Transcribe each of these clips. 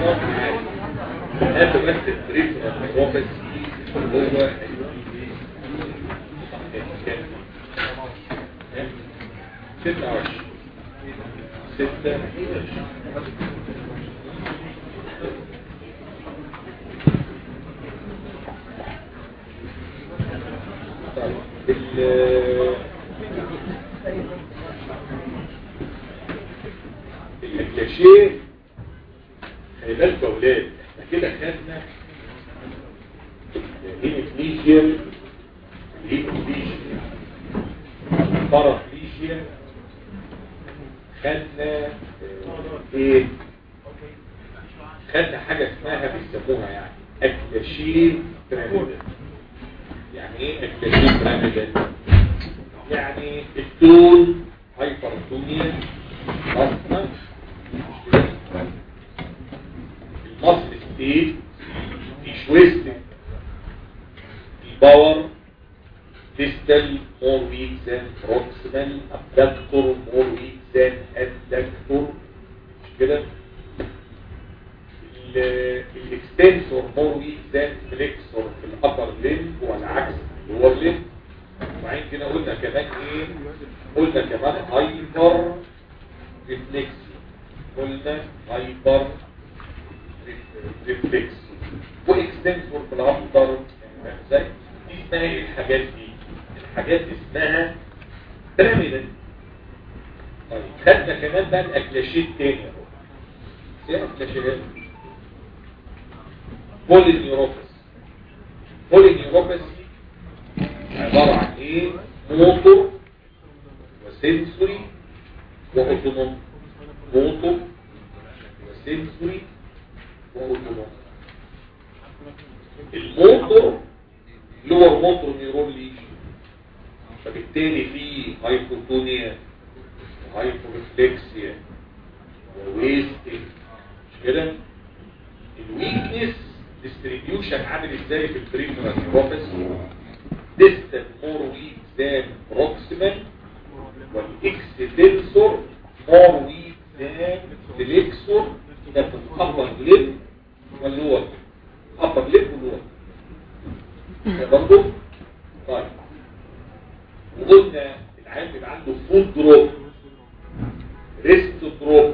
هات بس البريف هو بس هو ستة وعشرين ستة الكلاشيه خلي بالك يا اولاد احنا كده خدنا هيموفليجيا الهيموفليجيا بارافليجيا خدنا ايه خدنا حاجة اسمها بيسموها يعني اكلاشيه بيراميدال يعني ايه اكلاشيه بيراميدال يعني التون هايبرتونيا اصلا المصل ستيت مش ويستنج الباور distal more weak than proximal abductor more weak than adductor مش كده الاكستنسور more weak than flexor في الابر ليمب والعكس اللور ليمب وبعدين كده قلنا كمان ايه قلنا كمان هايبر ريفلكسي قلنا هايبر ريفلكسي واكستنسور في الابر ازاي دي اسمها ايه الحاجات دي الحاجات دي اسمها بيراميدال طيب خدنا كمان بقى الاكلاشيت تاني اهو ايه الاكلاشيت بولينيوروباثي بولينيوروباثي عبارة عن ايه موتور وسنسوري واوتونوم موتور وسنسوري واوتونوم الموتور لور موتور نيرون ليجن فبالتالي في هايبوتونيا وهايبورفلكسيا وويستنج مش كده الويكنس ديستريبيوشن عامل ازاي في البريمرال نيوروباثي distant more weak than proximal والاكستنسور more weak than flexor ده في الابر ليب واللور upper lip واللور برضه طيب وقلنا العيان بيبقى عنده فود دروب ريست دروب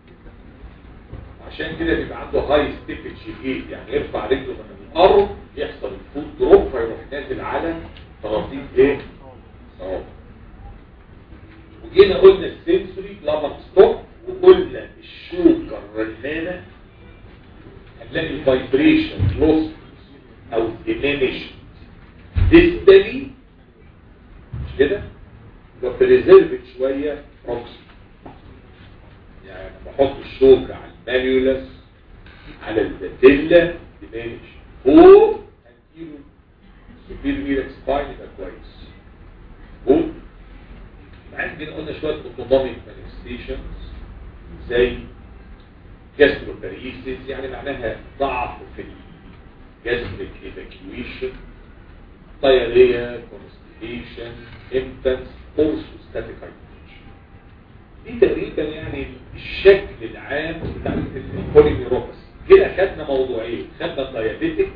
عشان كده بيبقى عنده هاي ستيبج جيت يعني يرفع رجله من الارض يحصل الفود دروب فيروح نازل على تراتيب ايه اه وجينا قلنا السنسوري لما ستوب وقلنا الشوكه الرنانه هنلاقي الفايبريشن لوس او ديمينيش ديستالي مش كده يبقى بريزيرفد شويه بروكسي يعني بحط الشوكه على المانيولاس على الباتيلا ديمينيش فوق انتيرو سوبير ميرك سباين يبقى كويس فوق عندنا قلنا شويه اوتونوميك مانيفستيشنز زي جاستروباريسيس يعني معناها ضعف في الجاستريك ايفاكيويشن diarrhea, constipation, impotence, orthostatic hypertension. دي تقريبا يعني الشكل العام بتاع البولينيوروباثي كده خدنا موضوعين خدنا الديابيتك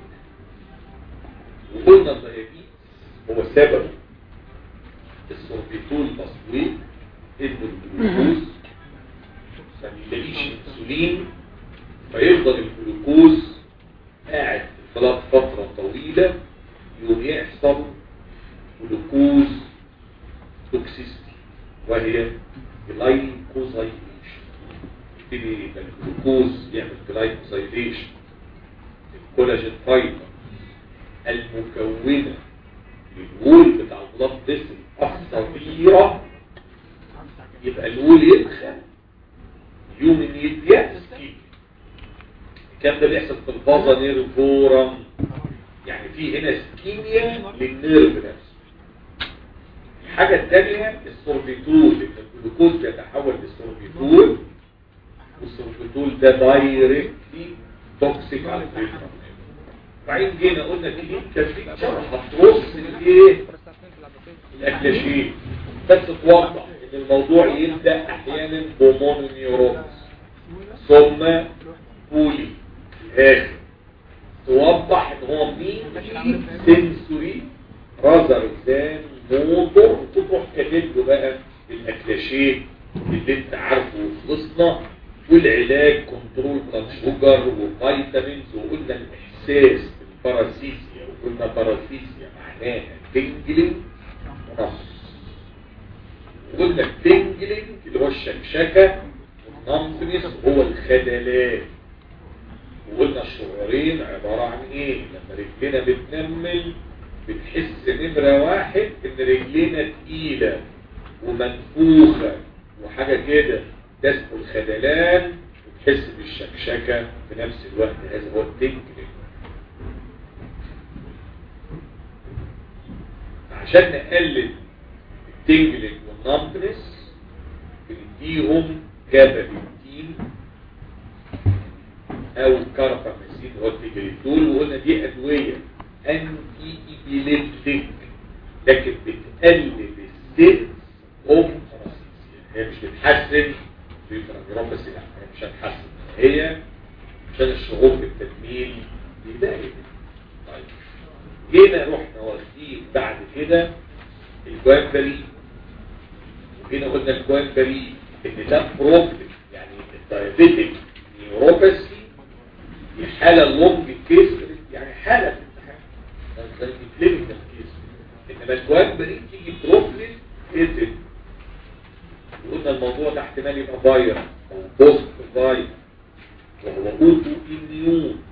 وقلنا الديابيتس هو سبب السوربيتول تصوير انه الجلوكوز ما بيلاقيش انسولين فيفضل الجلوكوز قاعد خلال فترة طويلة يوم يحصل جلوكوز توكسيستي وهي جلايكوزايليشن يبتدي الجلوكوز يعمل جلايكوزايليشن الكولاجين فايبر المكونة للوول بتاع البلاد فيسل الصغيرة يبقى الوول يدخل يوم يتيأس الكلام ده بيحصل في الفازا نيرفورم يعني في هنا سكيميا للنيرف نفسه الحاجة الثانية السوربيتول لأن الجلوكوز بيتحول للسوربيتول والسوربيتول ده دايركتلي توكسيك على الفيتر بعدين جينا قلنا دي كفيكتشر هترص الايه الاكلاشين بس توضح ان الموضوع يبدا احيانا بومونيوروبس ثم بولي الاخر توضح ان هو مين سنسوري رازر زان موتور وتروح كاتب له بقى الاكلاشيه اللي انت عارفه وخلصنا والعلاج كنترول بلاد شوجر وفيتامينز وقلنا الاحساس بالباراسيسيا وقلنا باراسيسيا معناها تنجلنج ونص وقلنا التنجلنج اللي هو الشكشكه والنمبنس هو الخدلات وقلنا الشعورين عبارة عن ايه لما رجلنا بتنمل بنحس نمرة واحد ان رجلنا تقيلة ومنفوخة وحاجة كده ده اسمه الخدلان وتحس بالشكشكة في نفس الوقت هذا هو التنجلنج عشان نقلل التنجلنج والنمبنس بنديهم كابابيتين او كارباميسين هو التجريتول وقلنا دي ادوية انتي ايبيليبتيك لكن بتقلل السيلز اوف هي مش بتحسن الفيبرانيوروباثي لا هي مش هتحسن هي عشان الشعور بالتجميل يبقى طيب جينا رحنا واخدين بعد كده الجوانبري وجينا قلنا الجوانبري ان ده بروبلم يعني الدايابيتك نيوروباثي دي حالة لونج كيس يعني حالة في الامتحان زي كلينيكال كيس انما الجوانبري تيجي بروبلم كيزن وقلنا الموضوع ده احتمال يبقى فايروس او بوست فايروس وهو اوتو اميون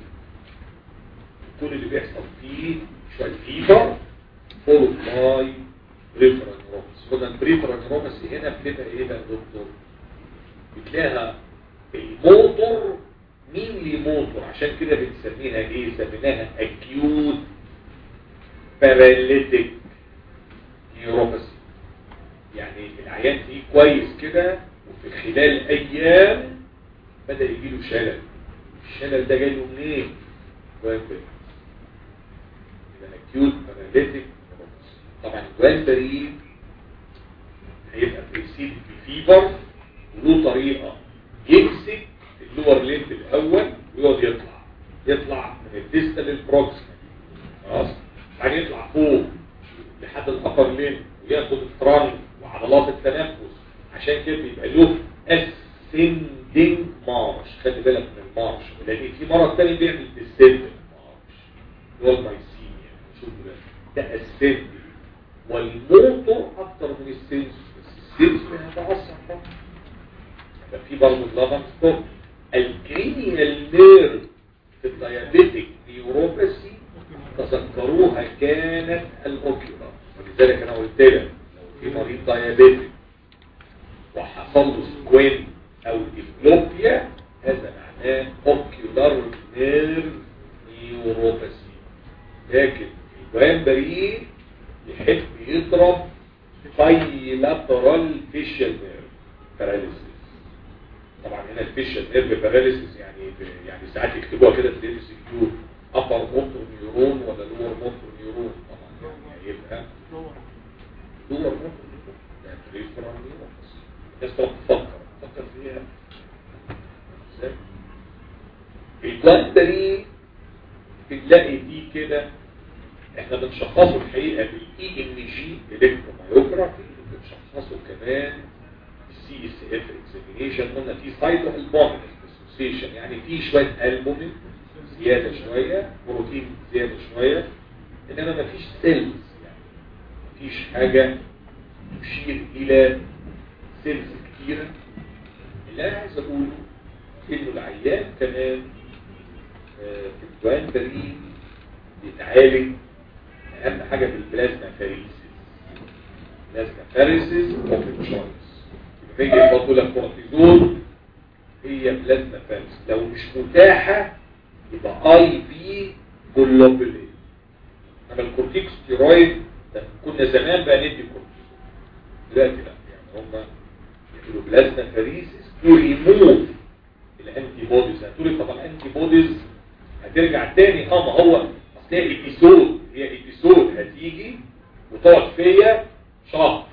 كل اللي بيحصل فيه شويه فيفر فولو باي بريفرال نيوروباثي قلنا البريفرال نيوروباثي هنا بتبقى ايه بقى يا دكتور؟ بتلاقيها الموتور مين لي موتور عشان كده بنسميها ايه سميناها اكيوت باراليتيك نيوروباثي يعني العيان فيه كويس كده وفي خلال ايام بدا يجي له شلل الشلل ده جاي له منين جوانبري يبقى اكيوت باراليتيك نيوروباثي طبعا الجوانبري هيبقى بريسيد بفيبر وله طريقه يمسك اللور ليمب الاول ويقعد يطلع يطلع من الديستا للبروكسيمال خلاص بعدين يطلع فوق لحد الابر ليمب وياخد الترانك وعضلات التنفس عشان كده بيبقى له اسندنج مارش خلي بالك من المارش لان في مرض تاني بيعمل ديسندنج مارش اللي هو المايسينيا شوف ده ده اسندنج والموتور اكتر من السنس بس السنس هيتاثر طبعا يبقى في برضه اللبن ستوب الكريمينال نيرف في الديابيتك نيوروباثي تذكروها كانت الاوكيولا ولذلك انا قلت لك لو في مريض ديابيتك وحصل له سكوين او ديبلوبيا هذا معناه اوكيولار نيرف نيوروباثي لكن الجوانبري يحب يضرب بايلاترال فيشال نيرف باراليسيس طبعا هنا الفيشال نيرف باراليسيس يعني يعني ساعات يكتبوها كده في الام سي كيو ابر موتور نيورون ولا لور موتور نيورون طبعا يعني يبقى لور موتور نيورون ده بريفرال نيورون الناس تقعد تفكر تفكر فيها ازاي الجوانبري بنلاقي دي كده احنا بنشخصه الحقيقه بالاي ام جي الكترومايوجرافي بنشخصه كمان سي اس اف اكزامينيشن قلنا في سايتو البومين اسوسيشن يعني في شويه البومين زياده شويه بروتين زياده شويه انما ما فيش سيلز يعني ما فيش حاجه تشير الى سيلز كتيره اللي انا عايز اقوله انه العيان كمان آه، في الجوان بريد بيتعالج اهم حاجه بالبلازما فاريسيس بلازما فاريسيس اوف تشويس يجي يحط لك كورتيزون هي بلازما فاريسيس لو مش متاحه يبقى اي بي جلوبولين اما الكورتيكوستيرويد ده كنا زمان بقى ندي كورتيزون دلوقتي لا يعني هم يعملوا بلازما فاريسيس تو ريموف الانتي بوديز هتقولي طب الانتي بوديز هترجع تاني اه ما هو اصل هي ايبيسود هي ايبيسود هتيجي وتقعد فيا شهر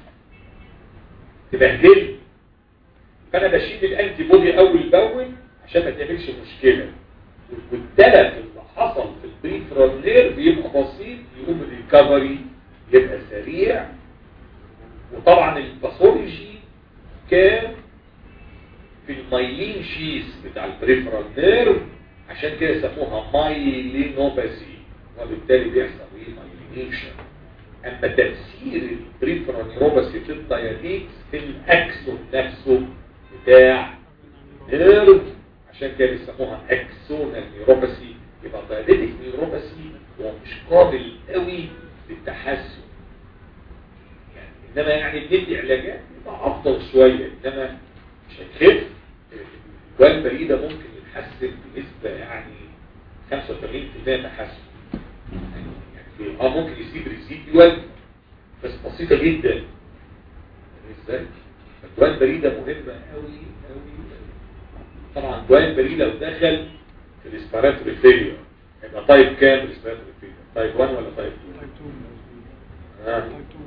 تبهدل فانا بشيل الانتي بودي اول باول عشان ما تعملش مشكله والتلف اللي حصل في البريفرال نير بيبقى بسيط يقوم الريكفري يبقى سريع وطبعا الباثولوجي كان في المايلين شيس بتاع البريفرال نيرف عشان كده يسموها مايلينوباثي وبالتالي بيحصل ايه مايلينيشن اما تاثير البريفرال نيروباثي في الدايابيتس في الاكسون نفسه بتاع نيرف عشان كده بيسموها اكسونال نيروباثي يبقى دايابيتك نيروباثي هو مش قابل قوي للتحسن يعني انما يعني بندي علاجات يبقى افضل شويه انما مش هيخف الجوال بريده ممكن يتحسن بنسبه يعني 85% تحسن يعني اه ممكن يسيب ريسيديوال بس بسيطه جدا ازاي الجوال بريده مهمه قوي قوي طبعا جوال بريده لو دخل في الاسبيراتوري فيلير يبقى تايب كام الاسبيراتوري فيلير تايب 1 ولا تايب 2 اه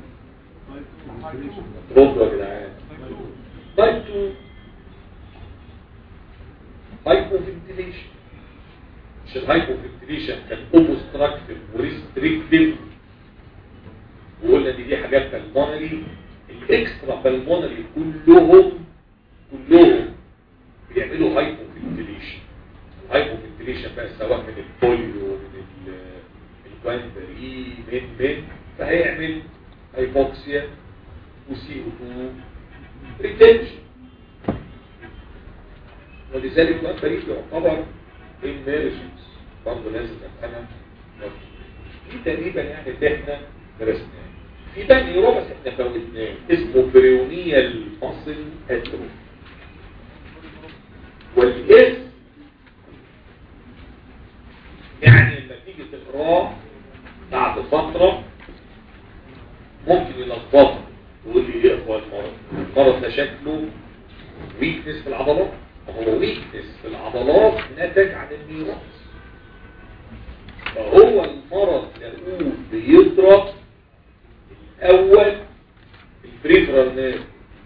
ردوا يا جدعان تايب 2 هايبوفنتيليشن مش الهايبوفنتيليشن كان اوبستراكتيف وريستريكتيف وقلنا ان دي حاجات بالمونري الاكسترا بالمونري كلهم كلهم بيعملوا هايبوفنتيليشن الهايبوفنتيليشن بقى سواء من البوليو من الجوانبري من من فهيعمل هايبوكسيا وسي او 2 ريتنشن ولذلك بقى فريق يعتبر emergence برضه لازم نفهمها دي تقريبا يعني اللي احنا درسناه في بقى نيوروباس احنا فوتناه اسمه بريونيال ماسل اتروفي والاسم يعني لما تيجي تقراه بعد فترة ممكن يلخبطك تقول لي ايه هو المرض المرض ده شكله ويكنس في العضلات هو ويكنس في العضلات نتج عن النيروس فهو المرض يقول بيضرب الاول البريفرال نيرف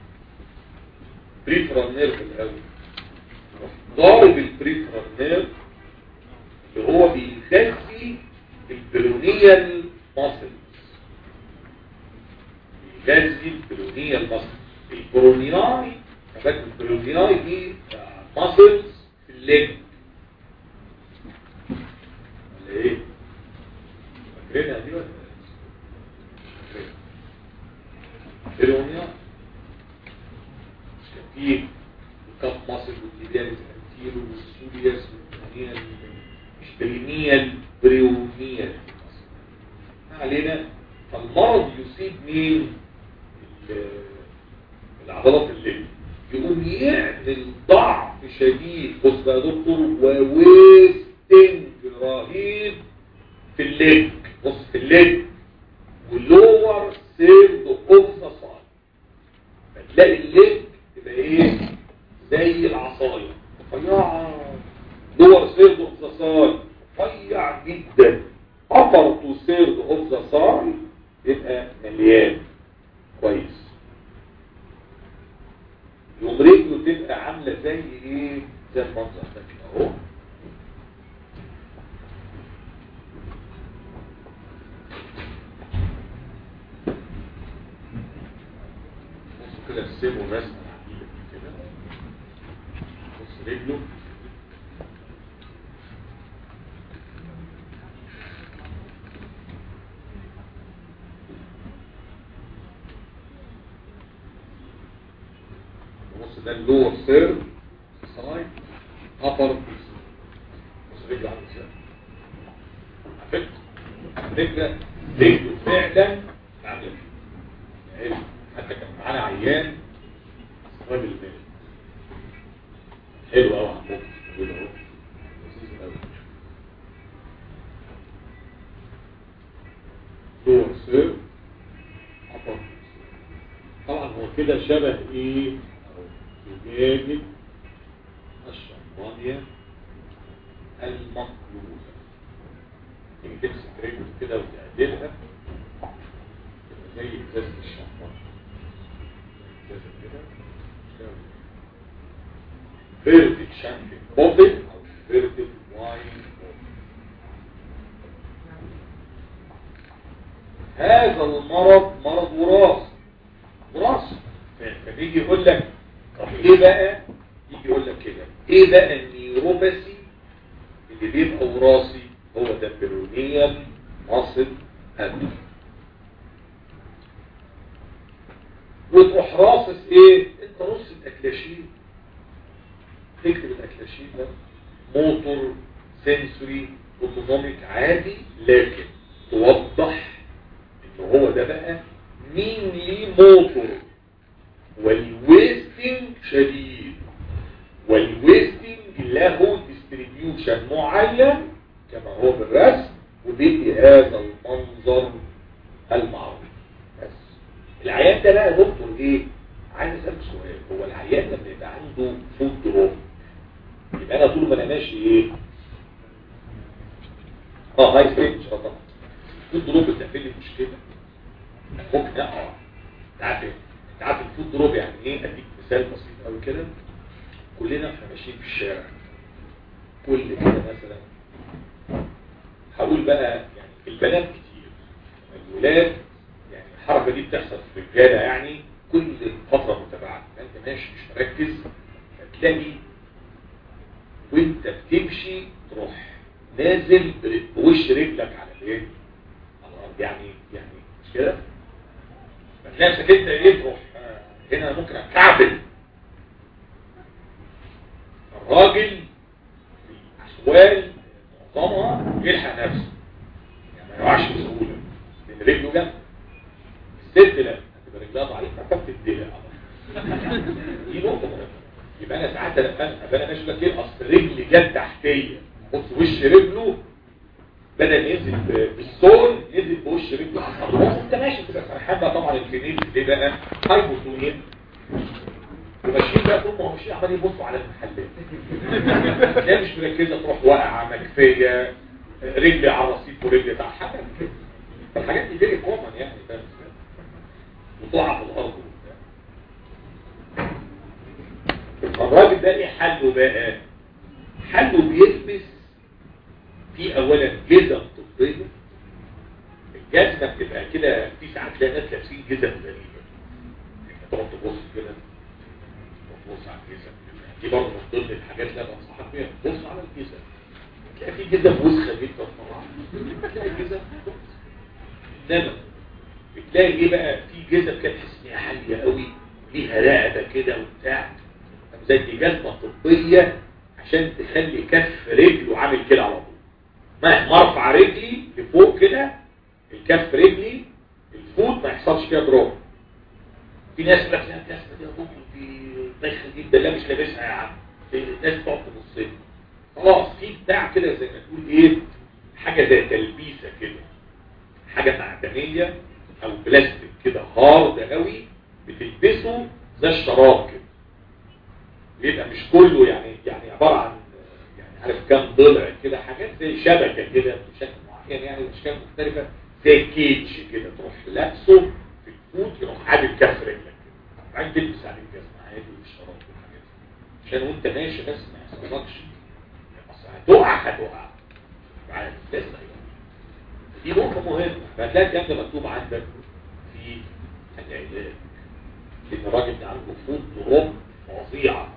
بريفرال نيرف الاول ضارب البريفرال نيرف اللي هو بيغذي البرونيال ماسلز بيغذي البرونيال ماسلز البرونياي فاكر البرونياي دي ماسلز في الليج ولا ايه فاكرينها دي ولا برونياي مش كان فيه الكاب ماسل والدياليز الانتيرو والسورياس والبرونيال مش برينيال بريونيال ما علينا فالمرض يصيب مين العضلات الليل يقوم يعمل ضعف شديد بص بقى يا دكتور وويستنج رهيب في الليج بص في الليج واللور سيرد اوف ذا سايد فتلاقي الليج تبقى ايه زي العصايه رفيعه لور سيرد اوف ذا سايد رفيع جدا upper to third of the side يبقى مليان كويس يوم رجله تبقى عاملة زي ايه زي المنظر ده كده اهو بصوا كده السيبه رسمة عجيبة كده بص رجله بص ده اللور سير سايد ابر بص رجله عامل ازاي على فكره رجله رجله فعلا عامله كده يعني حتى كان معانا عيان راجل مالي حلو قوي عندكم بيقول اهو لذيذ قوي لور سير ابر طبعا هو كده شبه ايه زجاجة الشمبانيا المقلوبة تيجي تمسك رجل كده وتعدلها تبقى زي ازازة الشمبانيا ازازة كده فيرتد شامبين بوبل او فيرتد واين هذا المرض مرض وراثي وراثي فبيجي يقول لك طب ايه بقى يجي يقول لك كده ايه بقى النيوروباثي اللي بيبقى وراثي هو ده بيرونيال مصل هدف وتروح راصص ايه انت رص الاكلاشين تكتب الاكلاشين ده موتور سنسوري اوتونوميك عادي لكن توضح ان هو ده بقى مين ليه موتور والويستنج شديد والويستنج له ديستريبيوشن معين كما هو بالرسم وبيدي هذا المنظر المعروف بس العيان ده بقى دكتور ايه عايز اسالك سؤال هو العيان لما يبقى عنده فود دروب يبقى انا طول ما انا ماشي ايه اه هاي ستيج اه طبعا الفود دروب بتقفل لي مشكله ممكن اقع انت عارف ايه انت عارف الفود دروب يعني ايه اديك مثال بسيط قوي كده كلنا احنا ماشيين في الشارع كل كده مثلا هقول بقى يعني البنات كتير الولاد يعني الحركه دي بتحصل في الرجاله يعني كل فتره متباعده انت ماشي مش مركز هتلاقي وانت بتمشي تروح نازل بوش رجلك على الايه على الارض يعني يعني مش كده فتلاقي نفسك انت ايه تروح آه، هنا ممكن اتكعبل الراجل في احوال معظمها يلحق نفسه يعني ما يقعش بسهوله لان رجله جنب الست لا هتبقى رجلها ضعيفه فبتدلع دي نقطه مهمه يبقى انا ساعات انا ابقى انا ماشي لك ايه اصل رجلي جت تحتيه بص وش رجله بدل ينزل ب- بالسول ينزل بوش رجله على الارض بص انت ماشي تبقى فرحان بقى طبعا الفينيل ليه بقى هايبوتونيا وماشيين بقى طول ما هم ماشيين عمالين يبصوا على المحلات تلاقي مش مركزه تروح واقعه مكفيه رجلي على الرصيف ورجلي تحت حاجه كده فالحاجات دي فيري كومن يعني فاهم ازاي؟ وتقع في الارض وبتاع الراجل ده ايه حله بقى حله بيلبس في اولا جزم طبيه الجزمه بتبقى كده في ساعات تلاقي ناس لابسين جزم غريبه انت تقعد تبص كده تبص على الجزم دي برضه من ضمن الحاجات اللي انا بنصحك بيها بص على الجزم تلاقي في جزم وسخه جدا طبعا تلاقي جزم انما بتلاقي ايه بقى في جزم كده تحس ان هي عاليه قوي ليها رقبه كده وبتاع زي جزمه طبيه عشان تخلي كف رجله عامل كده على طول مهما ارفع رجلي لفوق كده الكف رجلي الفوت ما يحصلش فيها دروب في ناس يقول لك لا الجزمه دي يا دكتور دي بايخه جدا لا مش لابسها يا عم الناس تقعد تبص لي. خلاص في بتاع كده زي ما تقول ايه حاجه زي تلبيسه كده حاجه معدنيه او بلاستيك كده هارد قوي بتلبسه زي الشراب كده بيبقى مش كله يعني يعني عباره عن يعني عارف كام ضلع كده حاجات زي شبكه كده بشكل معين يعني اشكال مختلفه زي كيتش كده تروح لابسه في الفوت يروح عادل كف رجلك كده بعدين تلبس عليه الجزمه عادي والشراب والحاجات دي عشان وانت ماشي بس ما يحصلكش اصل هتقع هتقع عادي لسه يعني. دي نقطه مهمه فهتلاقي الكلام ده مكتوب عندك في العلاج لان الراجل ده عنده فوت دروب فظيعه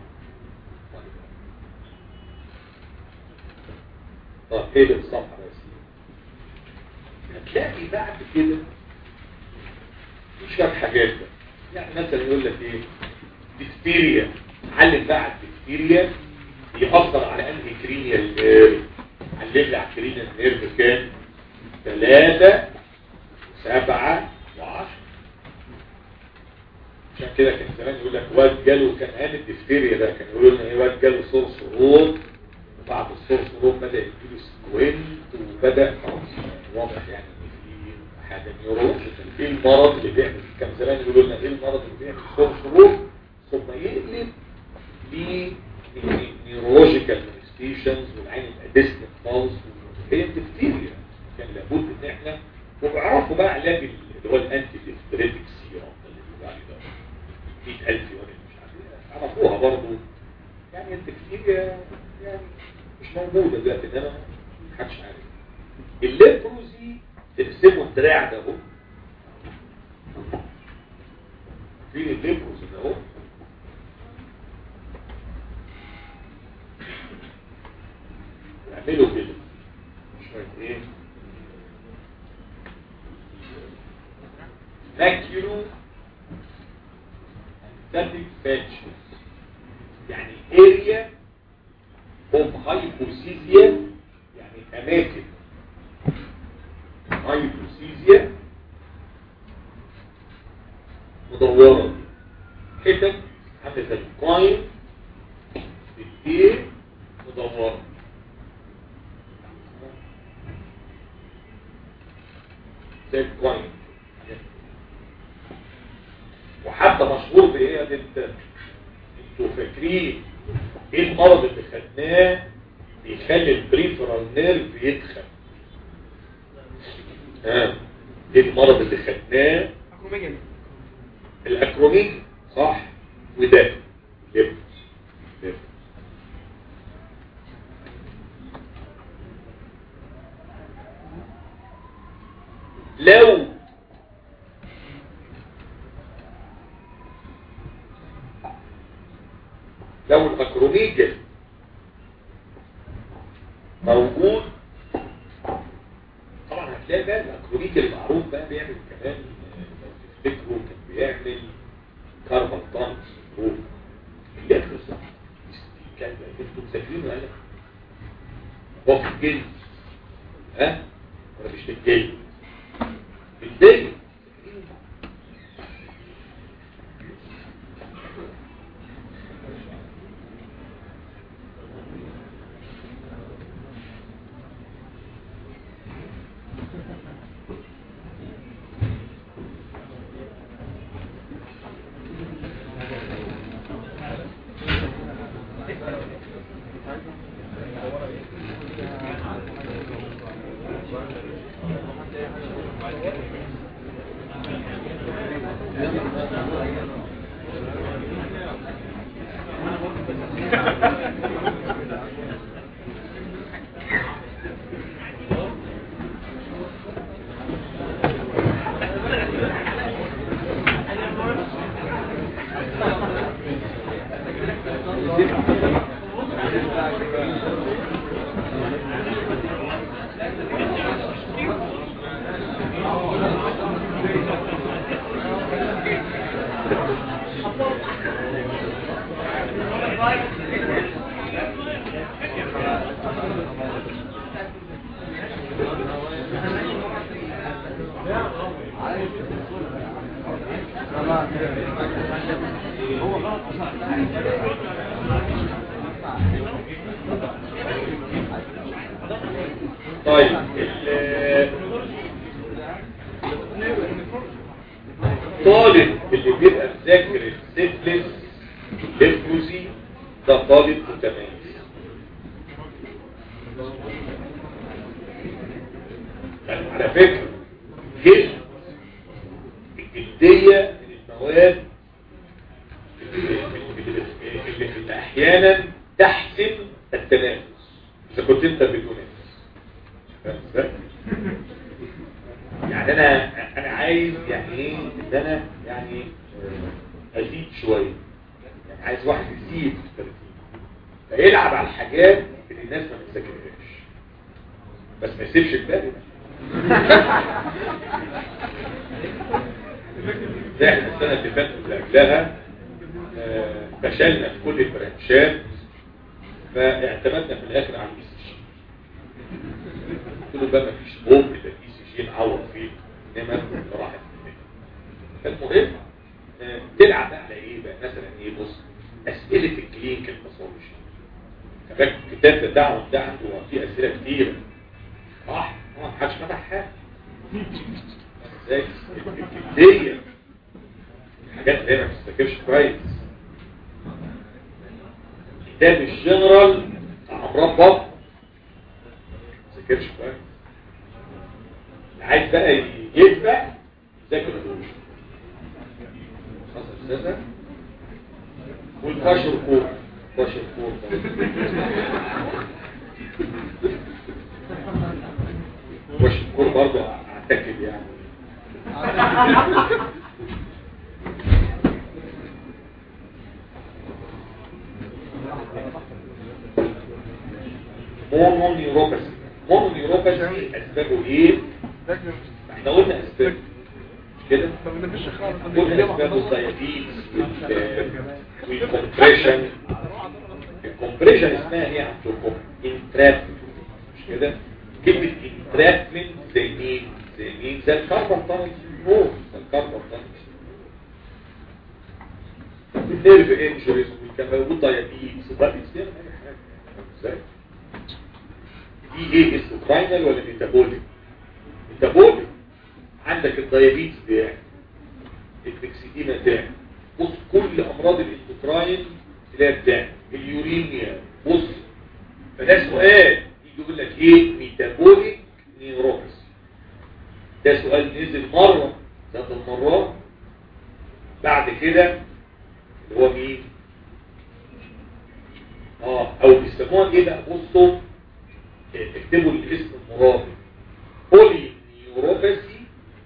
طب ايه الصفحة يا سيدي هتلاقي بعد كده في شوية حاجات بقى. يعني مثلا يقول لك ايه ديفتيريا علم بقى على الديفتيريا يأثر على انهي كرينيال نيرف علم لي على الكرينيال نيرف كام ثلاثة سبعة وعشرة عشان كده كان زمان يقول لك واد جاله كان قال الديفتيريا ده كان يقولوا لنا ايه واد جاله صور صروت وبعد الصور صروت بدأ يجيله سكوينت وبدأ خلاص واضح يعني ان في حاجة نيورولوجيكال ايه المرض اللي بيعمل كان زمان يقولوا لنا ايه المرض اللي بيعمل صور صروت ثم يقلب لنيورولوجيكال مانيستيشنز والعين يبقى ديسنت خالص هي الديفتيريا كان لابد ان احنا وبيعرفوا بقى علاج اللي هو الانتي ديفتريتك سيرم اللي بيقولوا عليه ده 100000 ولا مش عارف ايه عرفوها برضه يعني التكتيريا يعني مش موجودة دلوقتي انما محدش عارف الليبروزي ترسمه الدراع ده اهو فين الليبروس ده اهو يعملوا كده شويه ايه ماكيولو static patches يعني area of hypothesia يعني اماكن hypothesia مدورة حتت عاملة زي القايم بالدير مدورة زي القايم وحتى مشهور بايه يا بنت انتوا فاكرين ايه المرض اللي خدناه بيخلي البريفرال نيرف يدخل ها ايه المرض اللي خدناه اكروميجن الاكروميك صح وده لب لب لو لو الاكروميجل موجود طبعا هتلاقي بقى الاكروميجل المعروف بقى بيعمل كمان آه، لو تفتكروا كان بيعمل كاربون دانس روح الليكروس كان انتوا مسافرين ولا هو في الجلد ها ولا مش في الجلد في الجلد طيب ال- الطالب اللي بيبقى مذاكر السيفلس ليفوزي ده طالب متميز يعني على فكرة جلد الجلدية من المواد اللي, اللي, اللي, اللي احيانا تحسن التنافس اذا كنت انت بتنافس فاهم ازاي؟ يعني انا انا عايز يعني ايه ان انا يعني آه، ازيد شويه يعني عايز واحد يزيد في الترتيب فيلعب على الحاجات اللي الناس ما بتذاكرهاش بس ما يسيبش الباقي زي احنا السنه اللي فاتت اللي قبلها آه، فشلنا في كل البرانشات فاعتمدنا في الاخر على الاي سي قلت له بقى مفيش بوم ده الاي سي جي نعوض فيه انما راحت مننا فالمهم آه، تلعب بقى على ايه بقى مثلا ايه بص اسئله الكلينيكال باثولوجي فاكر الكتاب بتاعهم ده عنده فيه اسئله كتيره صح هو ما حدش فتح حاجه ازاي الجلديه الحاجات اللي هي ما بتفتكرش كويس كتاب الجنرال امراض بطن ما ذاكرش كويس اللي عايز بقى يدفع ذاكر دول خلاص يا استاذه والكاشر كور كاشر كور كاشر كور برضه اعتقد يعني مونونيوروباثي مونونيوروباثي اسبابه ايه احنا قلنا اسباب كده قلنا اسباب الدايابيتس والكومبريشن الكومبريشن اسمها ايه عندكم انترابمنت مش كده كلمه انترابمنت زي مين زي مين زي الكربون تانل زي الكربون تانل النيرف انجريز وكان موجود دايابيتس دايابيتس دي ازاي دي ايه استوكراينال ولا ميتابوليك ميتابوليك عندك الدايابيتس بتاعك الفكسيديما بتاعك بص كل امراض الاندوكراين تلاقيها بتاعك اليورينيا بص فده سؤال يجي يقول لك ايه ميتابوليك نيوروباثي ده سؤال نزل مره ذات المرات بعد كده اللي هو مين اه او بيسموها ايه بقى بصوا اكتبوا الاسم المراد بولي نيوروباثي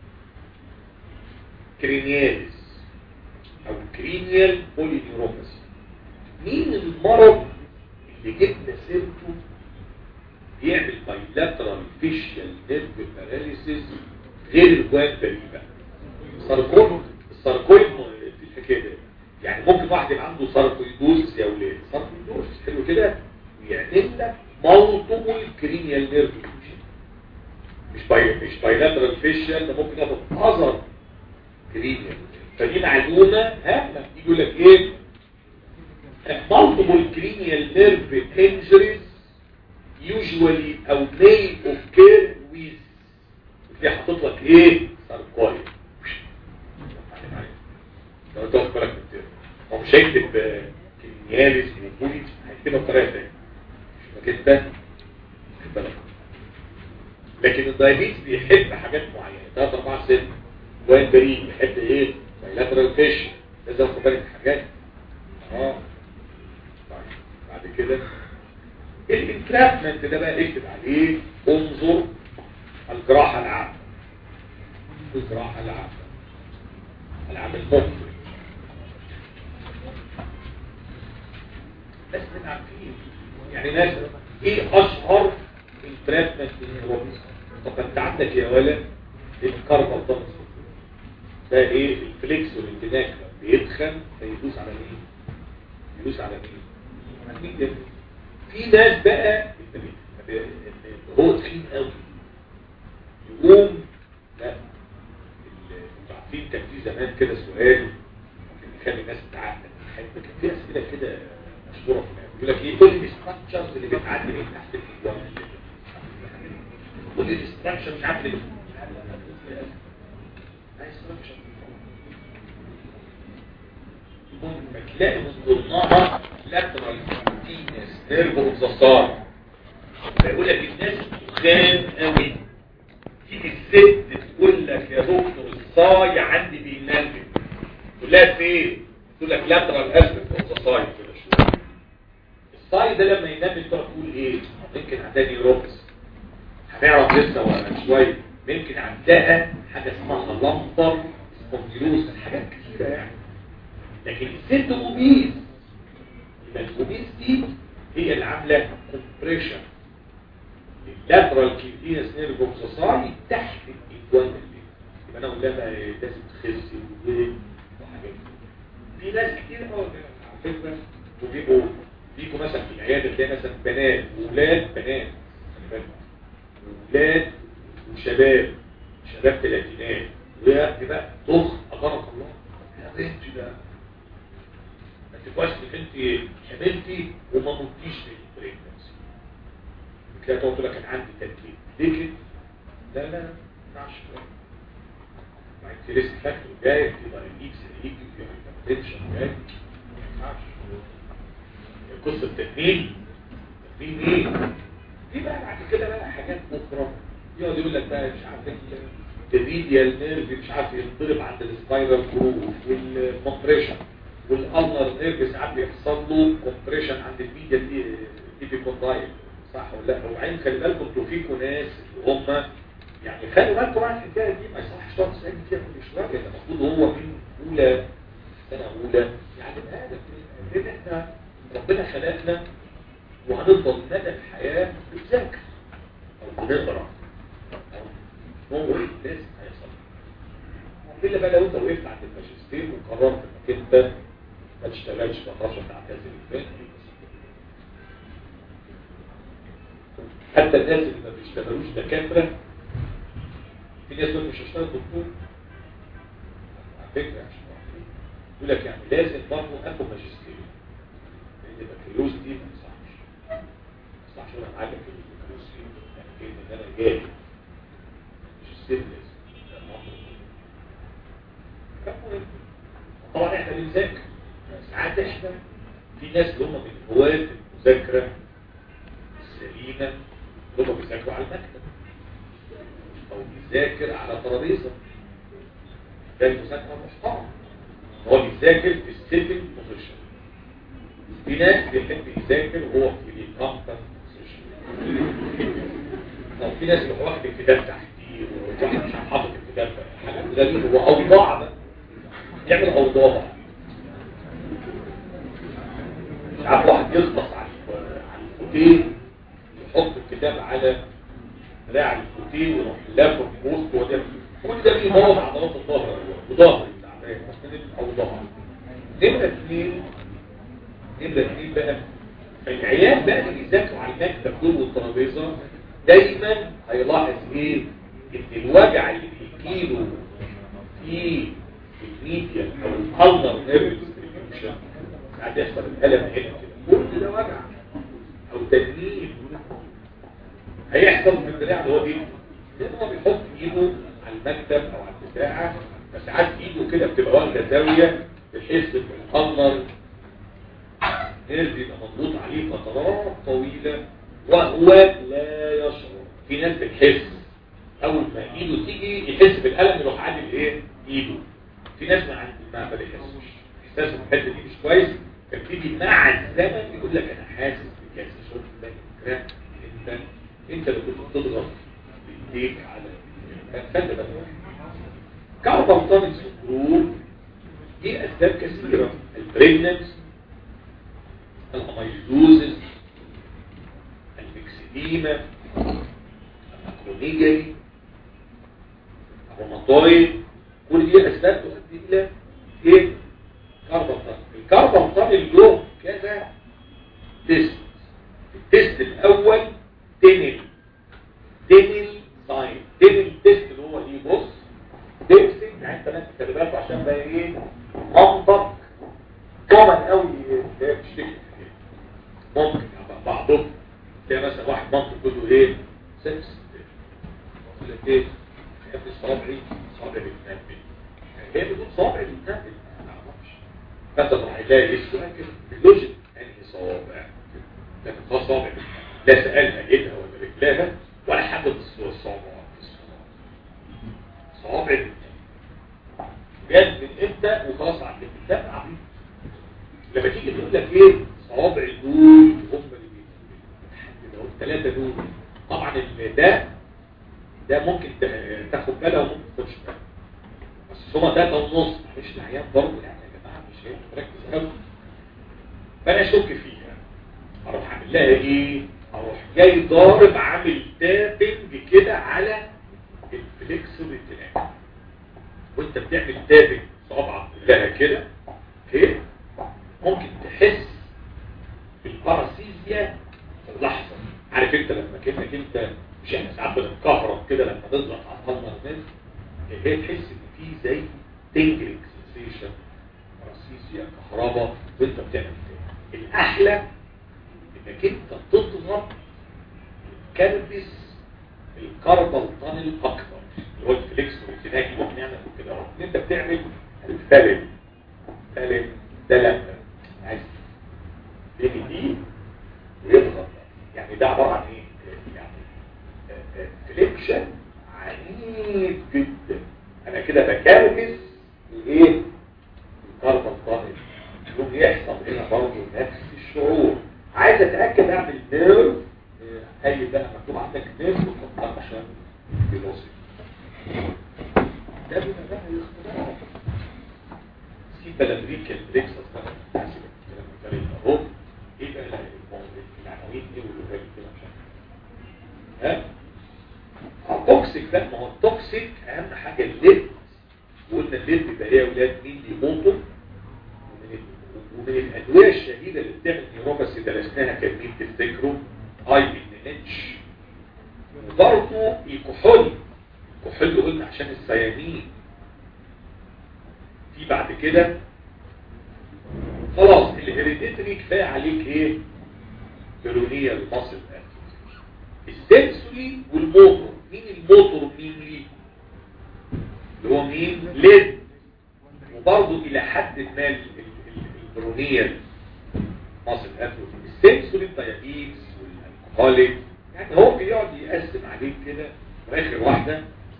كرينياليس او كرينيال بولي نيوروباثي مين المرض اللي جبنا سيرته بيعمل بايلاترال فيشيال نيرف باراليسيس غير الجوان بقى ساركويد الساركويد في الحكايه دي يعني ممكن واحد يبقى عنده ساركويدوز يا ولاد ساركويدوز حلو كده ويعمل لك مالتيبل كرينيال نيرف مش باي مش بايلاترال فيشيال ده ممكن ياخد اذر كرينيال فدي معلومه هامه يقول لك ايه multiple cranial nerve injuries usually او may occur with دي حاطط لك ايه ساركويد لو تاخد بالك من الترم هو مش هيكتب كرينياليس وبوليس هيكتبها بطريقه ثانيه مش كده خد بالك لكن الدايابيتس بيحب حاجات معينه 3 4 6 وين بريد بيحب ايه بايلاترال فيش لازم تاخد بالك من حاجات اه طيب بعد كده الانترابمنت ده بقى اكتب عليه انظر الجراحه العامه الجراحه العامه العام المفرد بس من عارفين يعني ناس ايه اشهر التريتمنت للنيوروبيس طب انت عندك يا ولد الكاربال دانس ده ايه الفليكس والانتناك بيدخن فيدوس على مين يدوس على مين على مين ده في ناس بقى هو تخين قوي يقوم لا عارفين كان في زمان كده سؤال ممكن يخلي الناس تعقد كان في اسئله كده مشهوره في العلم يقول لك ايه كل الاستراكشرز اللي بتعدي من تحت الجوان كل الاستراكشر مش عارف ليه تلاقي من ضمنها lateral venous nerve of the thigh فيقول لك الناس تخان قوي تيجي الست تقول لك يا دكتور الصاي عندي بينمل تقول لها فين تقول لك لاترال اسفل اوف ذا صاي كده شويه الصاي ده لما ينمل تقعد تقول ايه ممكن عندها نيوروبس هنعرف لسه ولا شويه ممكن عندها حاجه اسمها لمبر سبونديلوس حاجات كتيره يعني لكن الست اوبيز يبقى الاوبيز دي هي اللي عامله كومبريشن اللاترال كيدينس نيرف اوف ذا ساي تحت الايكوان يبقى انا اقول لها لازم تخسي وحاجات في ناس كتير قوي على فكره وبيبقوا بيجوا مثلا في العياده تلاقي مثلا بنات واولاد بنات ولاد وشباب شباب ثلاثينات ويأتي بقى ضخ أغرق الله يا بنتي ده ما تبقاش انك انت حملتي وما متيش في البريكنسي تلاقي تقول لك انا عندي تدليل ليه كده؟ لا لا ما ينفعش مع التريس فاكتور جاي في دايليكس هيجي في هايبرتنشن جاي ما ينفعش قصه تدليل تدليل ايه؟ في بقى بعد كده بقى حاجات اخرى يقعد يقول لك بقى مش عارف الريديال نيرف مش عارف ينضرب عند السبايرال جروف والكومبريشن والالنر نيرف ساعات بيحصل له كومبريشن عند الميديا ايبيكوندايل صح ولا لا وبعدين خلي بالكم انتوا فيكم ناس اللي هم يعني خلي بالكم بقى الحكايه دي ما يصحش تقعد تسالني فيها كل شويه ده المفروض هو من اولى سنه اولى يعني هذا لان احنا ربنا خلقنا وهنفضل مدى الحياة بتذاكر او بنقرا هو ايه لازم هيحصل الا بقى لو انت وقفت عند الماجستير وقررت انك انت ما تشتغلش خلاص تعتزل الفهم حتى الناس اللي ما بيشتغلوش دكاتره في ناس يقول مش هشتغل دكتور على فكره عشان يقول لك يعني لازم برضه اخد ماجستير لان البكالوريوس دي ما يصحش ما يصحش انا معاك في البكالوريوس يعني كلمه ان انا جاهل ماجستير لازم طبعا احنا بنذاكر ساعات احنا في ناس اللي هم من هواة المذاكره السليمه اللي هم بيذاكروا على المكتب او بيذاكر على ترابيزه ده المذاكره محترم هو بيذاكر في السيتنج بوزيشن في ناس بيحب يذاكر وهو في الكامبن بوزيشن او في ناس يروح واخد الكتاب تحتيه ومش حاطط الكتاب حاجه ده هو اوضاع ده يعمل اوضاع مش عارف واحد يخلص على على الفوتيه يحط الكتاب على دراع الفوتيه ويروح لافه في وسط وده كل ده بيبوظ عضلات الظهر وظهر التعبان مسند الاوضاع نمره اثنين نمره اثنين بقى العيال بقى اللي بيذاكروا على المكتب دول والترابيزه دايما هيلاحظ ايه ان الوجع اللي بيجيله في الميديا او الالنر نيرف ديستريبيوشن بعد يحصل الالم هنا كده كل ده وجع او تجميل هيحصل في الدراع اللي هو ايه لان هو بيحط ايده على المكتب او على البتاعه فساعات ايده كده بتبقى واخده زاويه بحيث ان الالنر نيرف يبقى مضغوط عليه فترات طويله وهو لا يشعر في ناس بتحس اول ما ايده تيجي يحس بالالم يروح عادل ايه ايده في ناس ما عندي ما ما بيحسوش احساسه الحته دي مش كويس فبتيجي مع الزمن يقول لك انا حاسس بكذا شوف ده كده انت انت اللي كنت بتضغط بايديك على فانت بقى كاربال سندروم دي اسباب كثيره البريجننس الاميلوزز المكسديما الماكرونيجري الروماتويد كل دي اسباب تؤدي الى ايه كربون الكربون طالب له كذا تيست التيست الاول تنل تنل ساين تنل تيست اللي هو ايه بص تمسك يعني انت ناس خلي بالك عشان بقى ايه منطق كومن قوي بتشتكي ممكن يعني بعضهم تلاقي مثلا واحد منطق يقول له ايه سكس يقول لك ايه يا ابني صابعي صابعي بيتنبل هي بتقول صابعي بيتنبل ما اعرفش فانت تروح تلاقي اسمها كده باللوجيك انهي صوابع لكن خلاص صابع لا سالها ايدها ولا رجلها ولا حدد الصوابع صوابع بيتنبل جد من امتى وخلاص عند الكتاب عبيط لما تيجي تقول لك ايه صوابع دول هم اللي بيتنبلوا الثلاثه دول طبعا ده ده ممكن تاخد بالها وممكن تخش بالها بس هما تلاتة ونص مش العيان برضه يعني يا جماعة مش هي مركز قوي فانا اشك فيها اروح اعمل لها ايه اروح جاي ضارب عامل تابنج كده على الفليكس ريتينال وانت بتعمل تابنج صوابعك كلها كده اوكي ممكن تحس بالباراسيزيا في اللحظه عارف انت لما كانك انت مش احنا ساعات بنتكهرب كده لما تضغط على القلب الناس هي تحس ان في زي تنجرينج سنسيشن راسيسيا كهرباء وانت بتعمل كده الاحلى انك انت تضغط كربس الكربال تانل اكتر اللي هو الفليكس والتناجي ممكن نعمل كده ان انت بتعمل الفلم فلم ده لا عايز تيجي دي ويضغط يعني ده عباره عن ايه يعني فليكشن عنيف جدا انا كده بكربس الايه الكربون طالب يقوم يحصل هنا برضه نفس الشعور عايز اتاكد اعمل نيرف اي بقى مكتوب عندك نيرف وتحط عشان فيلوسفي ده بيبقى بقى اختراع سيبا الامريكا البريكسس بقى حاسب الكلام الكلام اهو ايه بقى العناوين هي ولاد مين دي موتو ومن ومن الادويه الشهيده اللي بتعمل نيوروباثي درسناها كان مين تفتكروا اي ان اتش وبرضه الكحول الكحول قلنا عشان السيامين في بعد كده خلاص الهيريديتري كفايه عليك ايه بيرونيه المصل السنسوري والموتور مين الموتور مين ليه اللي هو مين ليد وبرضه الى حد ما البرونيه مصل اتروفي السنسوري الديابيتس والالكهوليك يعني هو بيقعد يقسم عليك كده واخر واحده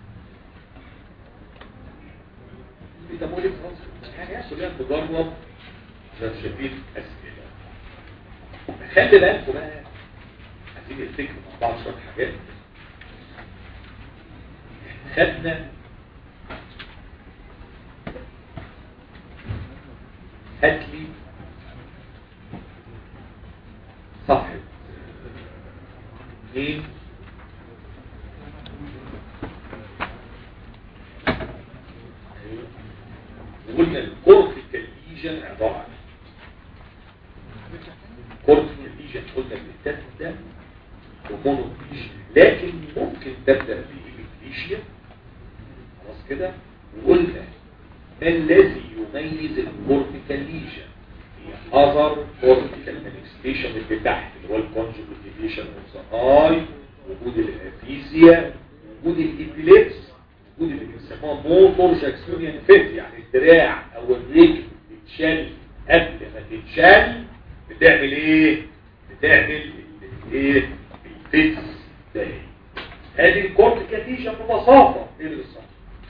ميتابوليك يعني هي كلها تجرب شديد اسئله خلي بالكم بقى عايزين نفتكر مع بعض شويه حاجات خدنا هات لي صفحه اثنين وقلنا الكورتيكال ليجن عباره عن كورتيكال ليجن قلنا بتبدا ومونوكليشن لكن ممكن تبدا بإيميكليشيا خلاص كده وقلنا ما الذي يميز الكورتيكال ليجن هي اذر كورتيكال مانيفستيشن اللي تحت اللي هو الكونجوجيشن اوف ذا اي وجود الافيسيا وجود الابيليبس وجود اللي بنسموها موتور جاكسونيان فيت يعني الدراع او الرجل بتشال قبل ما تتشال بتعمل ايه بتعمل ايه الفيتس ده هذه الكورتيكاتيشن ببساطه ايه اللي بالظبط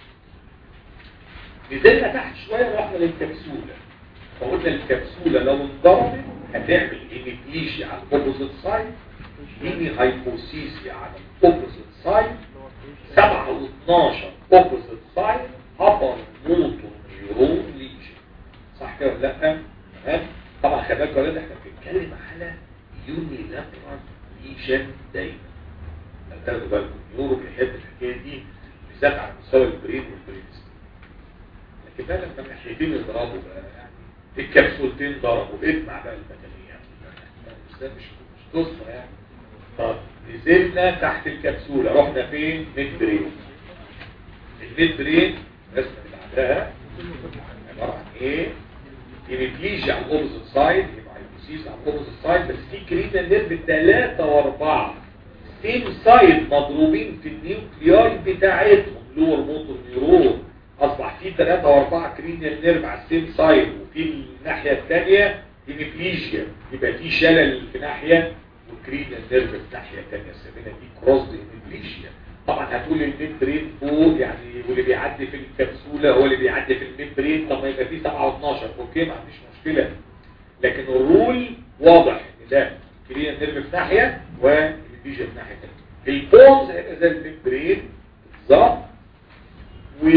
نزلنا تحت شويه ورحنا للكبسوله فقلنا الكبسوله لو انضربت هتعمل ايميبليجيا على الاوبوزيت سايد هيمي هايبوسيسيا على الاوبوزيت سايد 7 و12 اوبوزيت سايد ابر موتور نيورون ليجن صح كده ولا لا تمام طبعا خلي بالك يا احنا بنتكلم على يوني لاترال ليجن دايما تاخدوا بالكم النيورو بيحب الحكايه دي بالذات على مستوى البرين والبرين لكن بقى لما الناحيتين يضربوا بقى يعني الكبسولتين ضربوا اسمع بقى المكانيات مش ده مش مش قصه يعني طب نزلنا تحت الكبسولة رحنا فين ميد برين الميد برين الرسمة اللي بعدها عبارة عن ايه هيميبليجيا على الاوبوزيت سايد هيمايبوسيس على الاوبوزيت سايد بس في كريتا نيرف ثلاثة واربعة سيم سايد مضروبين في النيوكلياي بتاعتهم لور موتور نيورون اصبح في ثلاثة واربعة كرينيال نيرف على السيم سايد وفي الناحية الثانية هيميبليجيا يبقى في شلل في ناحية والكرينيال نيرف في ناحية ثانية سمينا دي كروس هيميبليجيا طبعا هتقول الميمبرين فوق يعني واللي بيعدي في الكبسولة هو اللي بيعدي في الميمبرين طب ما يبقى فيه 7 و12 اوكي ما عنديش مشكلة لكن الرول واضح ان ده كرينيال نيرف في ناحية والهيميبليجيا في ناحية ثانية البونز هيبقى زي الميمبرين بالظبط و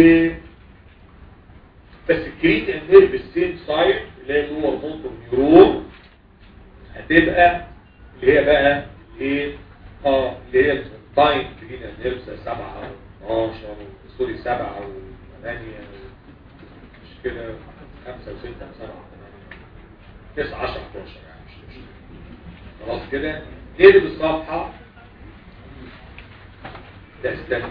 بس الكرينيال نيرف السيم سايد اللي هي جوه الموتور نيورون هتبقى اللي هي بقى ايه اه اللي هي التايم كرينيال نيرف 7 و 12 سوري 7 و 8 مش كده 5 و 6 و 7 و 8 9 10 11 يعني مش مش خلاص كده نقلب الصفحه ده استنى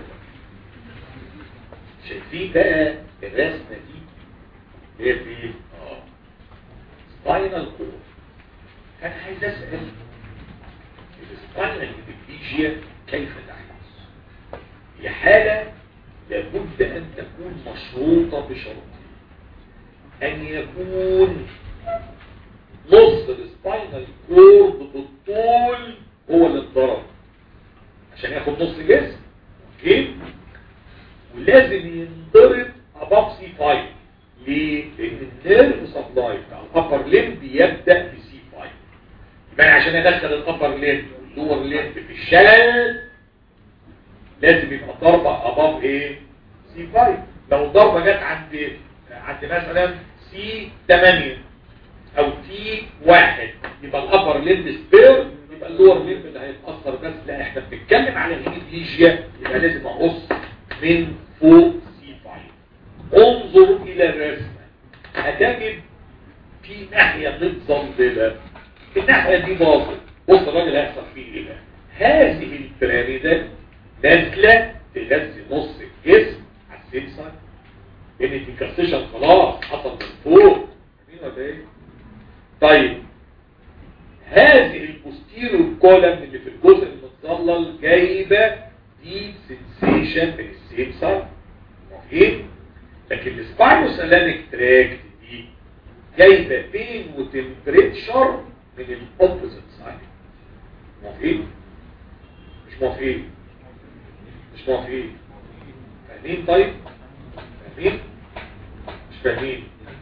شايفين بقى الرسمه دي هي في اه سباينال كورد انا عايز اسال السباينال هيميبليجيا كيف تحدث هي حاله لابد ان تكون مشروطه بشرطين ان يكون نص السباينال كورد بالطول هو اللي اتضرب عشان ياخد نص جسم اوكي ولازم ينضرب اباب سي 5 ليه؟ لان النيرف سبلاي بتاع الابر ليم بيبدا بسي 5 يبقى عشان ادخل الابر ليم واللور ليم في الشلل لازم يبقى ضربه اباب ايه؟ سي 5 لو ضربه جت عند عند مثلا سي 8 او تي 1 يبقى الابر ليم سبير يبقى اللور ليم اللي هيتاثر بس لا احنا بنتكلم على الهيميبليجيا يبقى لازم اقص من فوق سي 5 انظر الى الرسمة هتجد في ناحية متظللة الناحية دي باظت بص الراجل هيحصل فيه ايه بقى هذه البيراميدال نازلة تغذي نص الجسم على السنسر لان الديكاستيشن خلاص حصل من فوق مين ولا ايه طيب هذه البوستيرو كولم اللي في الجزء المتظلل جايبه ديب سنسيشن من السنسر مفهوم لكن السباينوسالاميك تراكت دي جايبه بين وتمبريتشر من الاوبوزيت سايد موافقين مش موافقين مش موافقين فاهمين طيب فاهمين مش فاهمين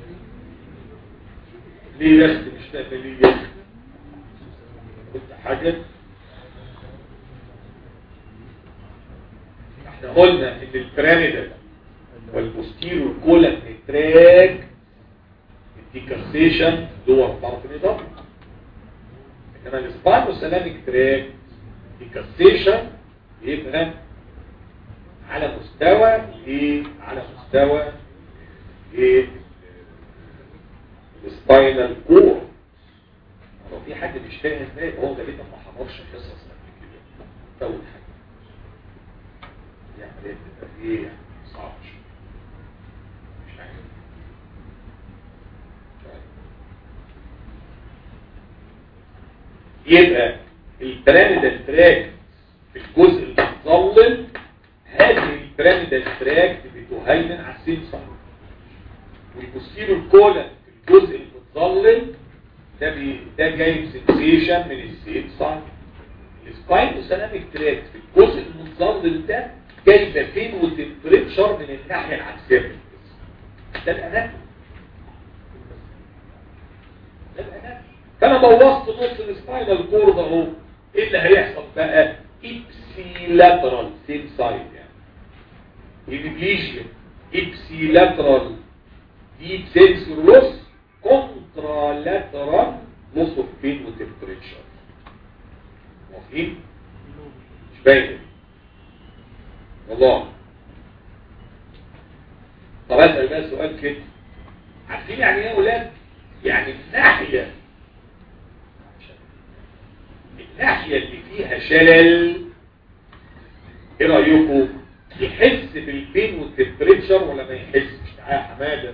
ليه يا اختي مش فاهم ليه يا اختي قلت حاجه احنا قلنا ان البيراميدال والبوستيرو كولن تراك الديكاسيشن دور طرف النظام انما الاسبانو سلاميك تراك ديكاسيشن يبقى على مستوى ايه على مستوى ايه السباينال كور لو في حد مش فاهم ازاي هو ده ليه ما حضرش قصص قبل كده اول حاجه يعني تبقى ايه يعني صعب شويه مش عارف يبقى البيراميدال تراك في الجزء المتظلل هذه البيراميدال تراك بتهيمن على السنسر والبوستيرو الكولن في الجزء المتظلل ده بي ده جايب سنسيشن من السنسر السباين سلامك تراك في الجزء المتظلل ده جايبه فين والتمبريتشر من الناحيه العكسيه ده الاناتومي ده الاناتومي فانا بوظت نص السباينال كورد اهو ايه اللي هيحصل بقى ابسي لاترال سيم سايد يعني الابليجيا ابسي لاترال ديب سنسور لوس كونترا لاترال لوس اوف بين وتمبريتشر موافقين مش باين والله طب اسال بقى سؤال كده عارفين يعني ايه يا اولاد يعني الناحيه الناحية اللي فيها شلل ايه رأيكم يحس بالبين والتمبريتشر ولا ما يحسش تعالى يا حمادة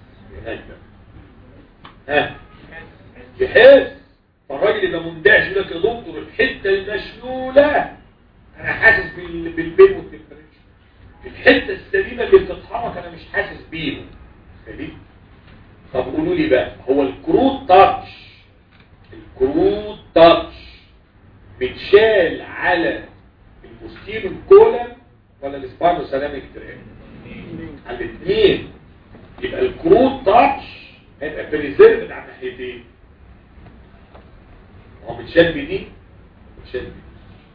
ها يحس فالراجل يبقى مندهش يقول لك يا دكتور الحتة المشلولة انا حاسس بالبين والتمبريتشر الحتة السليمة اللي بتتحرك انا مش حاسس بيهم سليم طب قولوا لي بقى هو الكروت تاتش الكروت تاتش بتشال على البوستيرو الكولم ولا الاسبانو سلامك تراك على الاثنين يبقى الكروت تاتش هيبقى بريزيرفد على الناحيتين هو بتشال بدي بتشال بدي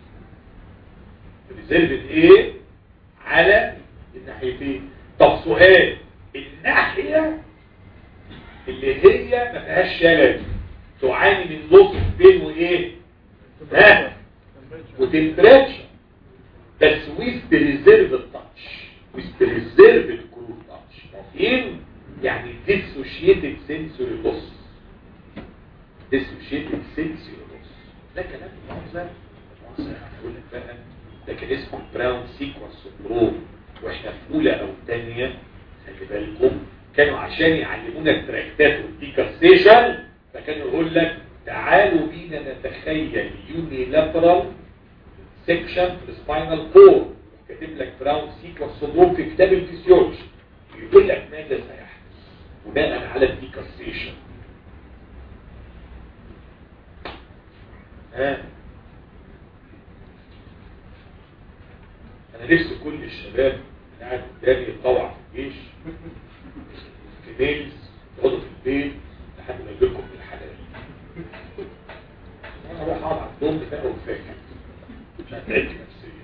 بريزيرفد ايه على الناحيتين طب سؤال الناحية اللي هي ما فيهاش شلل تعاني من لطف بين وايه ها وتمبريتشر بس ويز بريزيرف التاتش ويز بريزيرف الكروت تاتش مفهوم يعني ديسوشيتد سنسوري لوس ديسوشيتد سنسوري لوس ده كلام مؤاخذه مؤاخذه هقول لك بقى ده كان اسمه براون سيكونس سندروم واحنا في اولى او ثانيه خلي بالكم كانوا عشان يعلمونا التراكتات والديكاستيشن فكانوا يقول لك تعالوا بينا نتخيل يونيلاترال سيكشن في السباينال كور كاتب لك براون سيكونس سندروم في كتاب الفسيولوجي يقول لك ماذا سيحدث بناء على الديكاستيشن ها انا نفسي كل الشباب اللي قاعد قدامي يتطوع في الجيش في ميلز يقعدوا في البيت لحد ما يجي لكم الحلال انا اروح اقعد على الدوم بتاعه وفاكر مش هتعدي نفسيا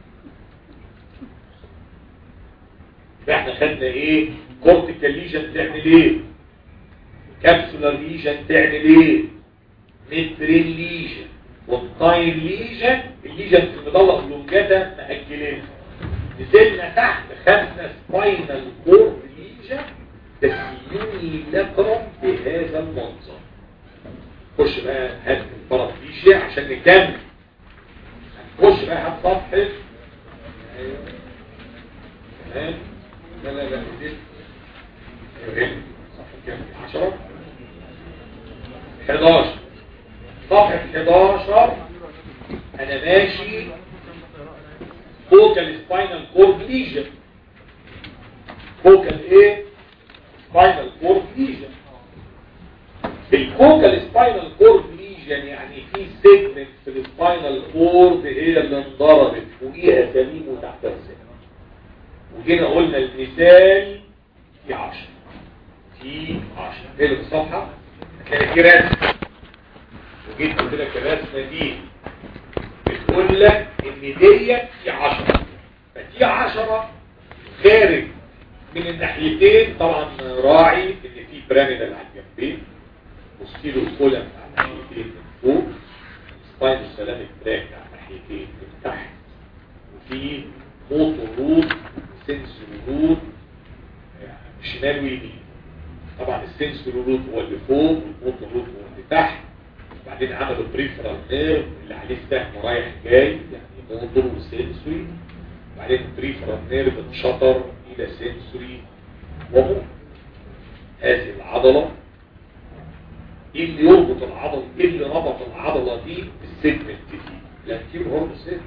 يبقى احنا خدنا ايه كورتيكال ليجن تعمل ايه كابسولار ليجن تعمل ايه مترين ليجن والتاين ليجن الليجن في المضلة اللونجاتا مأجلينها نزلنا تحت خدنا سباينال كورد ليجن تسيوني لكم بهذا المنظر خش بقى هات البارافليجيا عشان نكمل خش بقى هات صفحة ايوه تمام لا لا لا دي ايوه صفحة كام 10 11 صفحة 11 انا ماشي فوكال سباينال كورد ليجن فوكال ايه سباينال كورد ليجن الفوكال سباينال كورد ليجن يعني في سيجمنت في السباينال كورد هي اللي انضربت فوقيها سليم وتحتها سليم وجينا قلنا المثال في 10 في 10 ايه اللي في الصفحه هتلاقي في رسم وجيت قلت لك الرسمه دي بتقول لك ان ديت في 10 فدي 10 خارج من الناحيتين طبعا راعي ان في بيراميدال على الجنبين وستيلو كولم على الناحيتين من فوق سباين السلامك تراك على الناحيتين من تحت وفي موتور روت سنسور روت شمال ويمين طبعا السنسور روت هو اللي فوق والموتور روت هو اللي تحت وبعدين عملوا بريفرال نيرف اللي عليه سهم رايح جاي يعني موتور وسنسوري وبعدين بريفرال نيرف انشطر الى سنسوري وموتور هذه العضلة ايه اللي يربط العضلة ايه اللي ربط العضلة دي بالسيجمنت دي الانتير هورن سيجمنت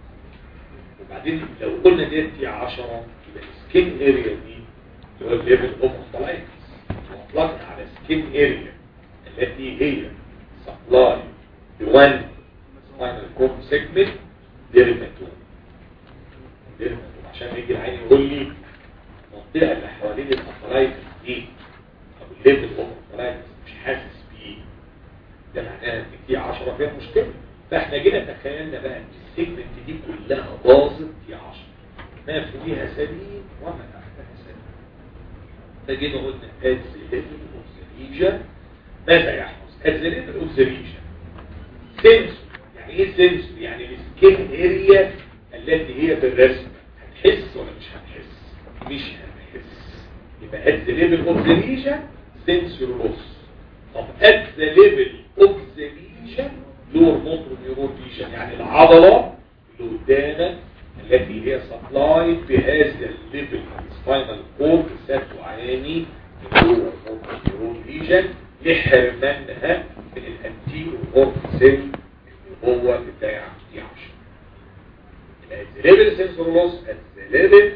وبعدين لو قلنا ديت في 10 يبقى السكين اريا دي اللي هو الليفل اوف طلعت واطلقنا على سكين اريا التي هي سبلاي بوان سباينال كورد سيجمنت ديرماتوم ديرماتوم عشان يجي العين يقول لي المنطقه اللي حوالين الافرايتس دي او الليفل اوف الافرايتس مش حاسس بيه ده معناها ان في 10 فيها مشكله فاحنا جينا تخيلنا بقى ان السيجمنت دي كلها باظت في 10 ما فوقيها سليم وما تحتها سليم فجينا قلنا ادز ليفل اوف ذا ريجن ماذا يحدث ادز ليفل اوف ذا ريجن سنسور يعني ايه سنسور يعني السكين اريا التي هي بالرسم هتحس ولا مش هتحس مش هتحس يبقى ادز ليفل اوف ذا ريجن سنسور لوس طب ادز ليفل اوف ذا ريجن لور موتور نيورون ليجن يعني العضلة اللي قدامك التي هي سبلاي بهذا الليفل سباينال كورد ستعاني من لور موتور نيورون ليجن لحرمانها من الانتيرو هورن سيل اللي هو بتاع دي 10 يبقى ليفل سنسور لوس ليفل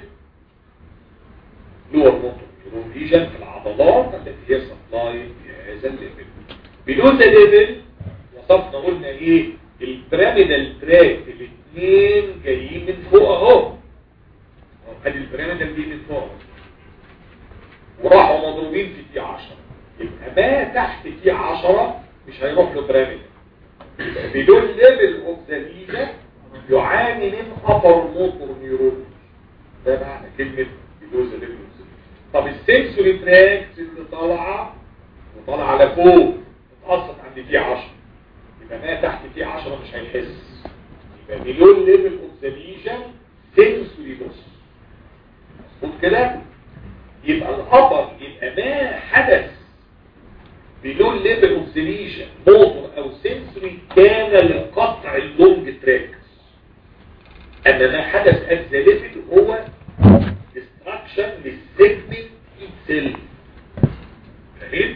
لور موتور نيورون ليجن في العضلات التي هي سبلاي بهذا الليفل بدون ده ليفل وصفنا قلنا ايه البيراميدال تراك الاثنين جايين من فوق اهو ادي البيراميدال دي من فوق وراحوا مضروبين في تي 10 يبقى ما تحت تي 10 مش هيروح له بيراميدال بدون ليفل اوف ذا ليجن يعاني من ابر موتور نيورون ده معنى كلمه بدون ذا ليفل طب السنسوري تراكس اللي طالعه وطالعه لفوق اتقصت عند تي 10 يبقى ما تحت فيه 10 مش هيحس يبقى مليون ليفل اوف ذا ليجن سنسوري بص مظبوط كده يبقى الابر يبقى ما حدث مليون ليفل اوف ذا ليجن موتور او سنسوري كان لقطع اللونج تراكس اما ما حدث ات ذا ليفل هو ديستراكشن للسيجمنت اتسيلف فهمت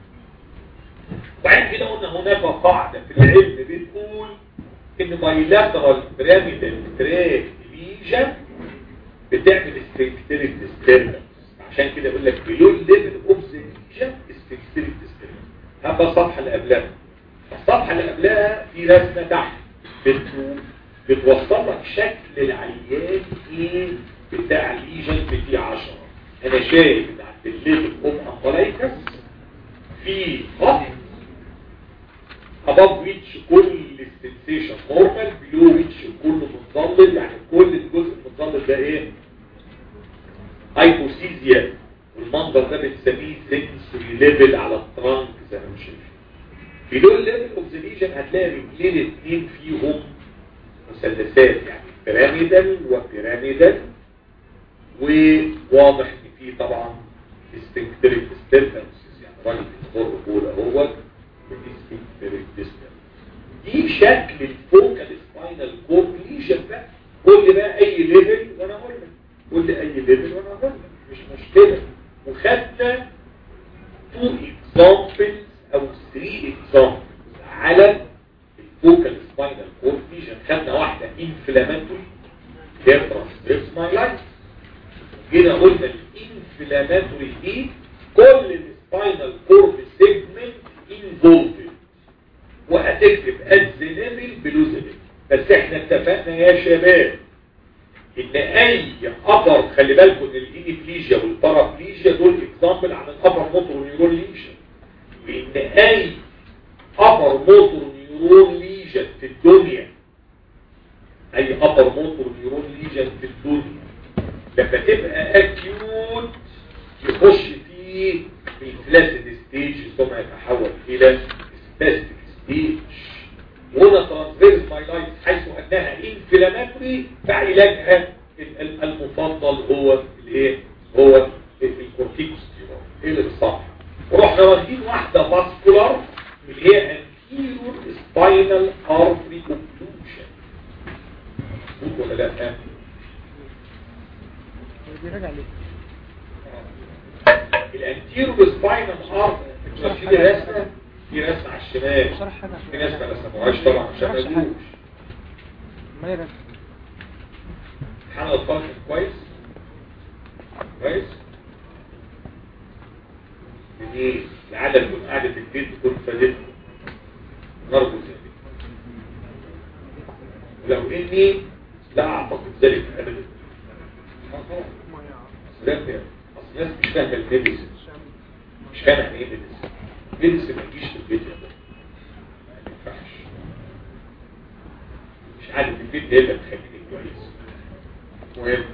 وبعد كده قلنا هناك قاعدة في العلم بتقول ان بايلاترال بيراميدال تراك ليجن بتعمل سفنكتريك ديستربنس عشان كده يقول لك بلو ليفل اوف ذا ليجن سفنكتريك ديستربنس هذا الصفحه اللي قبلها الصفحه اللي قبلها في رسمه تحت بتقول بتوصل لك شكل العيان ايه بتاع ليجن في تي 10 انا شايف ان عند الليفل اوف امبلايكس في خط above which كل السنسيشن نورمال below which كله متظلل يعني كل الجزء المتظلل ده ايه هايبوسيزيا والمنظر ده بنسميه سنسوري ليفل على الترانك زي ما شايف below الليفل اوف ذا ليجن هتلاقي رجلين اتنين فيهم مثلثات يعني بيراميدال وبيراميدال وواضح ان في طبعا ديستنكتريك ديستربنسز يعني راجل بيتمر بولا هو ديستنكتريك ديستربنس دي شكل الفوكال سباينال كورد ليجن بقى قول لي بقى اي ليفل وانا اقول لك قول لي اي ليفل وانا اقول لك مش مشكله وخدنا تو اكزامبلز او 3 اكزامبلز على الفوكال سباينال كورد ليجن خدنا واحده انفلاماتوري هي ترانسفيرس مايلايتس جينا قلنا الانفلاماتوري دي كل السباينال كورد سيجمنت انفولفد وهتكتب از ليفل بلو ليفل بس احنا اتفقنا يا شباب ان اي ابر خلي بالكم ان الايديبليجيا والبارابليجيا دول اكزامبل عن الابر موتور نيورون ليجن وان اي ابر موتور نيورون ليجن في الدنيا اي ابر موتور نيورون ليجن في الدنيا لما تبقى اكيوت يخش فيه الفلاسيد ستيج ثم يتحول الى سباستيك ستيج وهنا ترانسفيرس مايلايت حيث انها انفلاماتوري فعلاجها المفضل هو الايه هو الكورتيكوستيرون ايه اللي صح ورحنا واخدين واحده فاسكولار اللي هي انتيرور سباينال ارتري اوبلوشن ولا لا بيراجع ليه الانتيرور سباينال ارتري في رسمه في رسمه على الشمال شرح حاجه في ناس ما رسموهاش طبعا عشان ما شرحش حاجة. يجوش ما يرجع حل الفانكشن كويس كويس دي لعل تكون قاعدة في البيت تكون فادتكم نرجو ذلك لو اني لا اعتقد ذلك ابدا اصل الناس أصل الناس مش فاهمه الميديسن مش فاهمه يعني ايه ميديسن ميديسن ما تجيش في البيت يا بابا. ما ينفعش مش عارف البيت ده اللي تخليني كويس مهم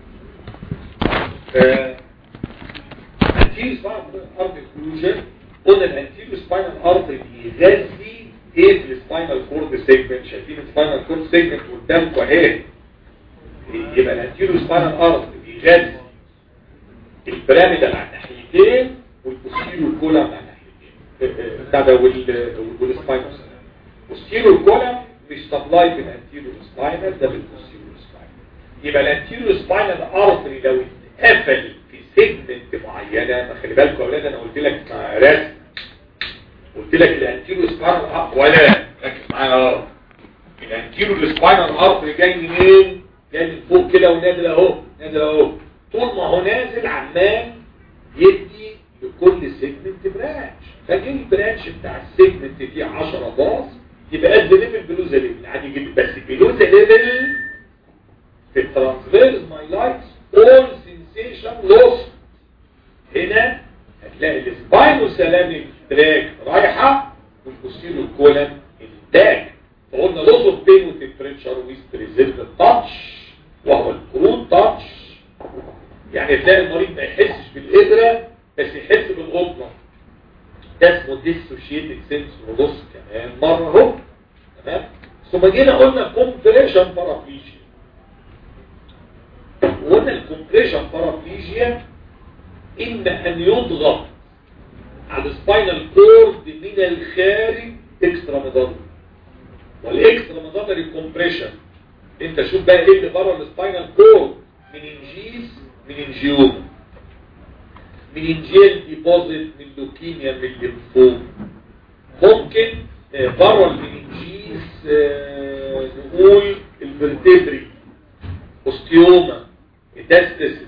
انتيريو سباينال ارض الكلوجن قلنا الانتيريو سباينال ارض بيغذي ايه في السباينال كورد سيجمنت شايفين السباينال كورد سيجمنت قدامكم اهي يبقى الانتيريو سباينال ارض بيغذي البيراميدال على الناحيتين والبوستيريو كولم على الناحيتين بتاع ده وال- والسباينال والسيرو كولم مش سبلاي في الانتيريو سباينال ده بالبوستيريو سباينال يبقى الانتيريو سباينال ارتري لو اتقفل في سيجمنت معينه ما خلي بالكم يا اولاد انا قلت لك مع رسم قلت لك الانتيريو سباينال ارتري ولا ركز معايا اه الانتيريو سباينال ارتري جاي منين جاي من فوق كده ونازل اهو نازل اهو طول ما هو نازل عمال يدي لكل سيجمنت برانش فجي البرانش بتاع السيجمنت دي 10 باص يبقى قد ليفل بلوزا ليفل عادي جدا بس بلوزا ليفل في الترانسفيرز مايلايتس all sensation lost هنا هتلاقي السباينو سلامي تراك رايحة والبوستيرو كولن انتاج فقلنا لوس اوف بين وتمبريتشر ويز بريزنت تاتش وهو الكرود تاتش يعني تلاقي المريض ما يحسش بالقدرة بس يحس بالقطنة ده اسمه ديسوشيتد سنسور لوس كمان مرة اهو تمام ثم جينا قلنا كومبريشن بارابليجيا وقلنا الكومبريشن بارابليجيا إما أن يضغط على السباينال كورد من الخارج اكسترا ميدالري والاكسترا ميدالري كومبريشن انت شوف بقى ايه اللي بره السباينال كورد مننجيز مننجيوم مننجيال ديبوزيت من لوكيميا من الليمفوم ممكن آه، بره المننجيز آه، نقول الفرتبري اوستيوما ميتاستاسيس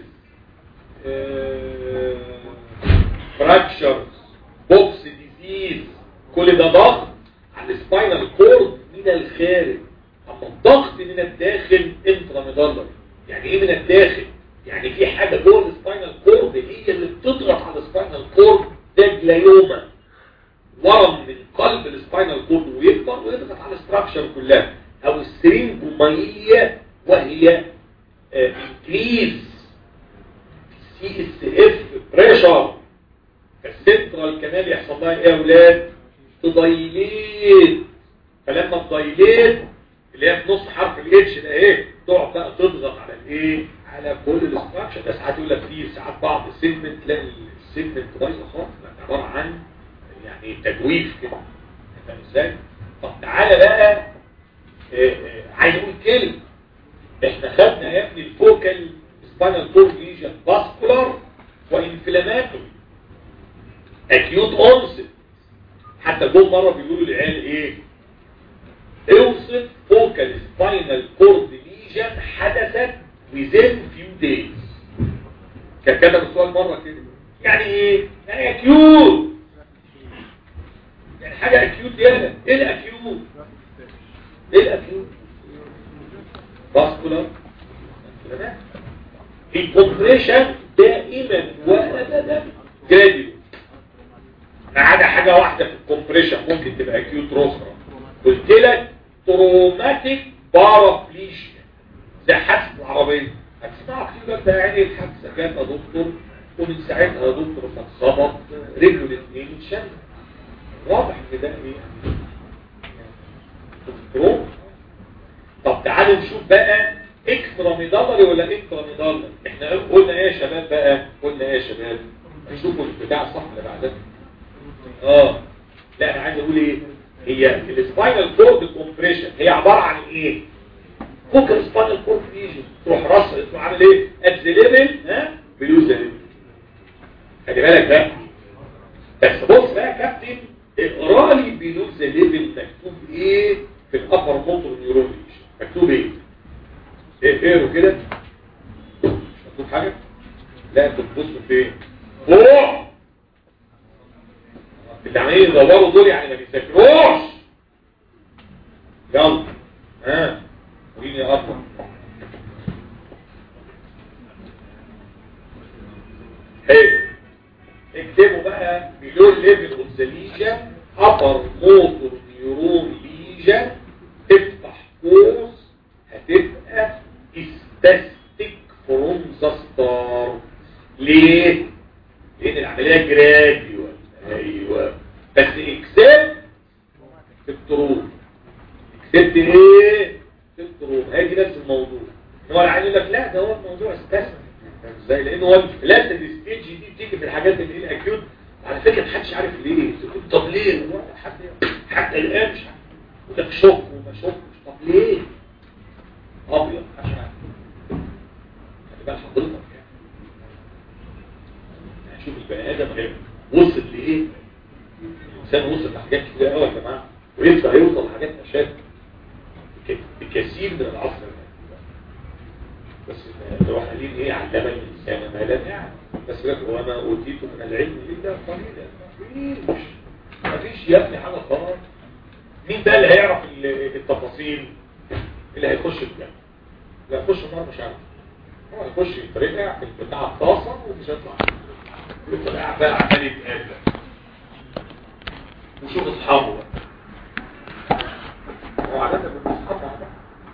فراكشرز بوكس ديزيز كل ده ضغط على السباينال كورد من الخارج اما الضغط من الداخل انتراميدالر يعني ايه من الداخل يعني في حاجه جوه السباينال كورد هي اللي بتضغط على السباينال كورد ده جلايوما ورم من قلب السباينال كورد ويكبر ويضغط على الاستراكشر كلها او السرينجومية وهي انكريز سي اس اف بريشر السنترال كمان يحصل لها ايه يا اولاد تضيليت فلما تضيليت اللي هي في نص حرف الاتش ده ايه تقعد بقى تضغط على الايه على كل الاستراكشر بس ساعات يقول لك في ساعات بعض السيجمنت تلاقي السيجمنت بايظه خالص يعني عباره عن يعني تجويف كده فاهم ازاي؟ طب تعالى بقى آه، آه، عايز اقول كلمه احنا خدنا يا ابني الفوكال سباينال كورد ليجن فاسكولار وانفلاماتوري اكيوت اونست حتى جم مره بيقولوا للعيال ايه اوصف فوكال سباينال كورد ليجن حدثت within few days كان كتب السؤال مره كده يعني ايه يعني اكيوت يعني حاجه اكيوت يالا ايه الاكيوت ايه الاكيوت فاسكولار الكومبريشن دائما وابدا جراديو ما عدا حاجه واحده في الكومبريشن ممكن تبقى اكيوت روسرا قلت لك تروماتيك بارافليشيا زي حادثه العربيه هتسمعوا كتير ده يعني الحادثه جت يا دكتور ومن ساعتها يا دكتور فاتظبط رجله الاثنين اتشل واضح ان ده ايه كنترول طب تعالوا نشوف بقى اكسترا ميدالري ولا انترا ميدالري احنا قلنا ايه يا شباب بقى قلنا ايه يا شباب نشوفوا البتاع الصح اللي بعدها اه لا انا عايز اقول ايه هي السباينال كورد كومبريشن هي عباره عن ايه فوكر سباينال كورد ليجن تروح راس تروح عامل ايه ات ذا ليفل ها بلو ذا ليفل خلي بالك بقى بس بص بقى يا كابتن اقرا لي بلو ذا ليفل مكتوب ايه في الابر موتور نيورولوجي مكتوب ايه ايه اقروا كده مش مكتوب حاجه لا انتوا بتبصوا فين فوق اللي عمالين يدوروا دول يعني ما بيذاكروش يلا ها وريني يا ابا حلو اكتبوا بقى بلون ليفل اوف ذا ليجن ابر موتور نيورون ليجن تفتح قوس هتبقى استاستيك فروم ذا ستار ليه؟ لان العمليه جراديوال ايوه بس اكسبت التروم اكسبت ايه؟ التروم هي دي نفس الموضوع هو العيان يقول لك لا ده هو الموضوع استثنى ازاي لان هو الفلاتد ستيج دي بتيجي في الحاجات اللي هي الاكيوت على فكره محدش عارف ليه طب ليه هو حد حتى الان مش عارف يقول لك شوك وما شوكش طب ليه ابيض عشان خلي بال حضرتك يعني يعني شوف البني ادم وصل لايه الانسان وصل لحاجات كتير قوي يا جماعه ويبدا يوصل لحاجات اشد بكثير من العصر بس نروح قايلين ايه علم الانسان ما لم يعلم بس لك هو ما اوتيت من العلم الا قليلا مفيش مفيش يا ابني حاجه خالص مين بقى اللي هيعرف التفاصيل اللي هيخش الجنه اللي هيخش النار مش عارف هو هيخش يترقع في بتاع الطاسه ومش هيطلع يطلع بقى عمال يتقابل وشوف اصحابه بقى هو عادة من اصحابه عادة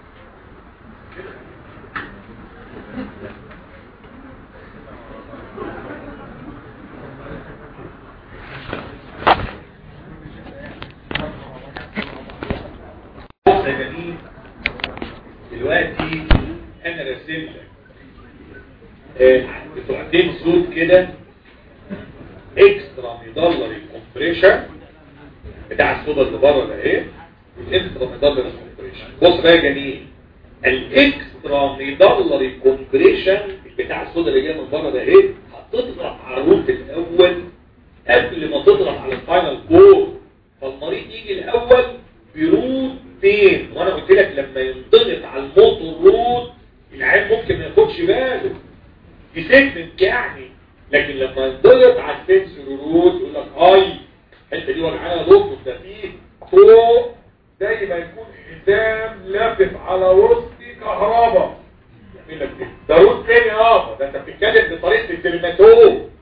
بص يا جميل دلوقتي انا رسمت لك آه، بتوعتين صوت كده اكسترا ميدالري كومبريشن بتاع الصودا اللي بره ده ايه والاكسترا ميدالري كومبريشن بص بقى يا جميل الاكسترا ميدالري كومبريشن بتاع الصودا اللي جاي من بره ده ايه هتضغط على الروت الاول قبل ما تضغط على الفاينل كور فالمريض يجي الاول بروت بين وانا قلت لك لما ينضغط على الموتور روت العين ممكن ما ياخدش باله دي سيجمنت يعني لكن لما ينضغط على السنسور روت يقول لك اي الحته دي وجعانه يا دكتور ده فيه فوق زي ما يكون حزام لافف على وسطي كهرباء يعمل لك كده ده روت تاني يابا ده انت بتتكلم بطريقه الدرماتوم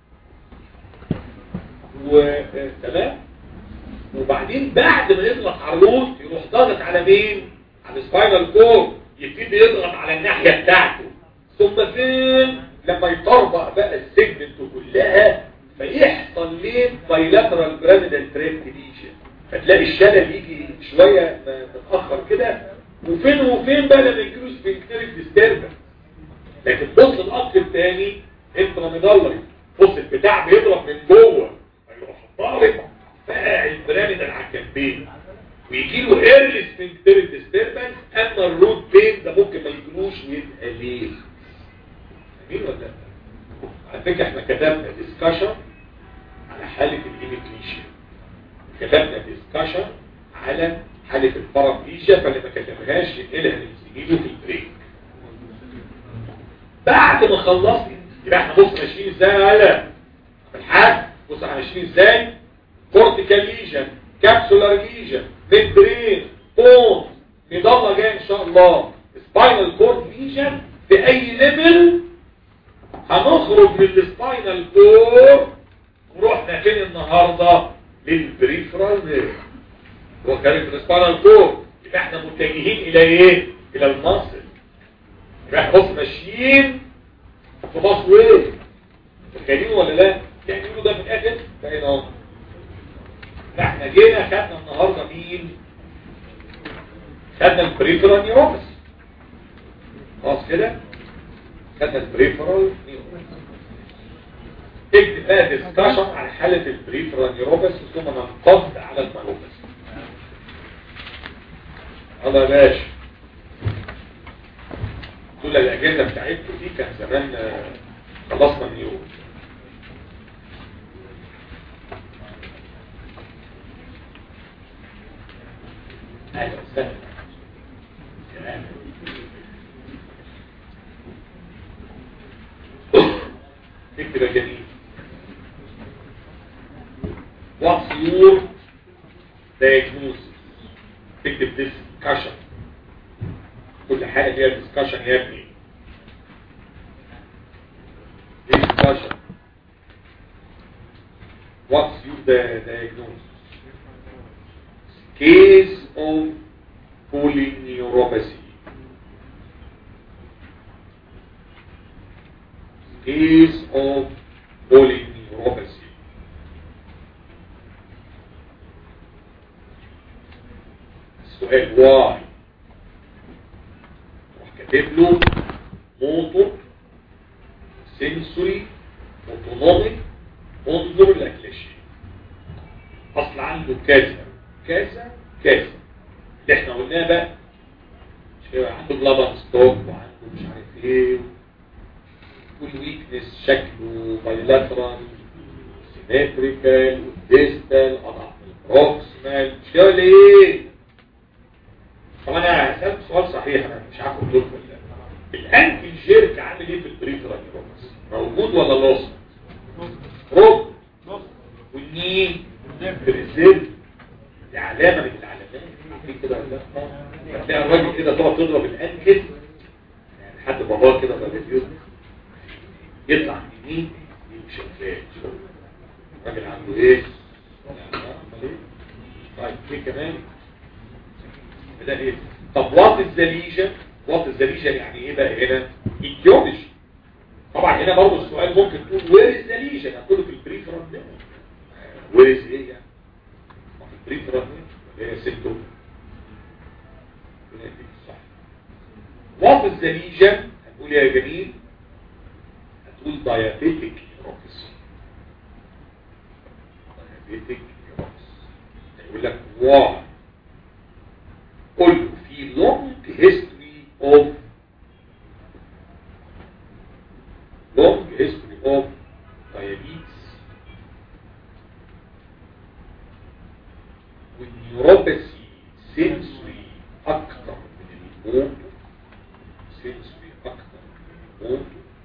وتمام وبعدين بعد ما يضغط على الروت يروح ضاغط على مين على السباينال كورد يبتدي يضغط على الناحيه بتاعته ثم فين لما يطربق بقى السيجمنت كلها فيحصل ليه بايلاترال بيراميدال ترينت ليجن فتلاقي الشلل يجي شويه متاخر كده وفين وفين بقى لما يجيله سفنكتريك ديستربنس لكن بص الاصل الثاني انتراميدالري بص البتاع بيضرب من جوه يروح ضارب فاعل برامد على الجنبين ويجي له ايرلي سفنكتيري ديستربنس اما الروت بين ده ممكن ما يجيلوش ويبقى ليه فاهمين ولا لا؟ على فكره احنا كتبنا ديسكشن على حاله الايميكليشن كتبنا ديسكشن على حاله البارابليجيا فاللي ما كتبهاش ينقلها لزميله في البريك بعد ما خلصت يبقى احنا بص ماشيين ازاي يا الحاج بص احنا ماشيين ازاي كورتيكال ليجن كابسولار ليجن ميدبرين بون مضلة جاي ان شاء الله سباينال كورد ليجن في اي ليفل هنخرج من السباينال كورد ونروح فين النهارده للبريفرال نيرف هو كان في السباينال كورد يبقى احنا متجهين الى ايه الى المصل يبقى احنا بص ماشيين في مصر ايه متخيلين ولا لا تعملوا ده في الاخر فاين اهو فاحنا جينا خدنا النهارده مين خدنا البريفرال نيوروباثي خلاص كده خدنا البريفرال نيوروباثي اكتب بقى ديسكشن على حاله البريفرال نيوروباثي ثم ننقض على المالوباثي الله يا باشا دول الاجنده بتاعتكم دي كان زمان خلصنا النيوم اهلا وسهلا اكتب يا جميل What's your diagnosis? تكتب discussion كل حاجة فيها discussion يا ابني discussion What's your di- diagnosis? Case of polyneuropathy Case of polyneuropathy السؤال why كاتب له موتور سنسوري اوتونوميك انظر الاكليشن اصل عنده كذا كذا كذا اللي احنا قلناه بقى مش كده عنده بلابن ستوك وعنده مش عارف ايه والويكنس شكله بايلاترال سيمتريكال والديستال اضعف من البروكسيمال مش كده ولا ايه؟ طب انا هسألك سؤال صحيح انا مش عارف اقول لكم ولا لا الانكل جيرك عامل ايه في البريفرال نيوروباثي موجود ولا لوس روب والنين بريزيل دي علامه من العلامات في كده ولا لا هتلاقي الراجل كده تقعد تضرب الانكل يعني حد باباه كده الراجل يضرب يطلع من يمين يمشي شغال الراجل عنده ايه؟ طيب ايه كمان؟ ده ايه طب وات الزليجة وات الزليجة يعني ايه بقى هنا ايديولوجي طبعا هنا برضه السؤال ممكن تقول وير الزليجة نقوله في البريفرال ده وير از ايه يعني ما في البريفرال ده هي سيمتوم صح وات الزليجة هتقول يا جميل هتقول دايابيتك نيوروباثي دايابيتك نيوروباثي يقول لك واي كله في long history of long history of diabetes والنيوروباثي sensory اكتر من الموت sensory اكتر من الموت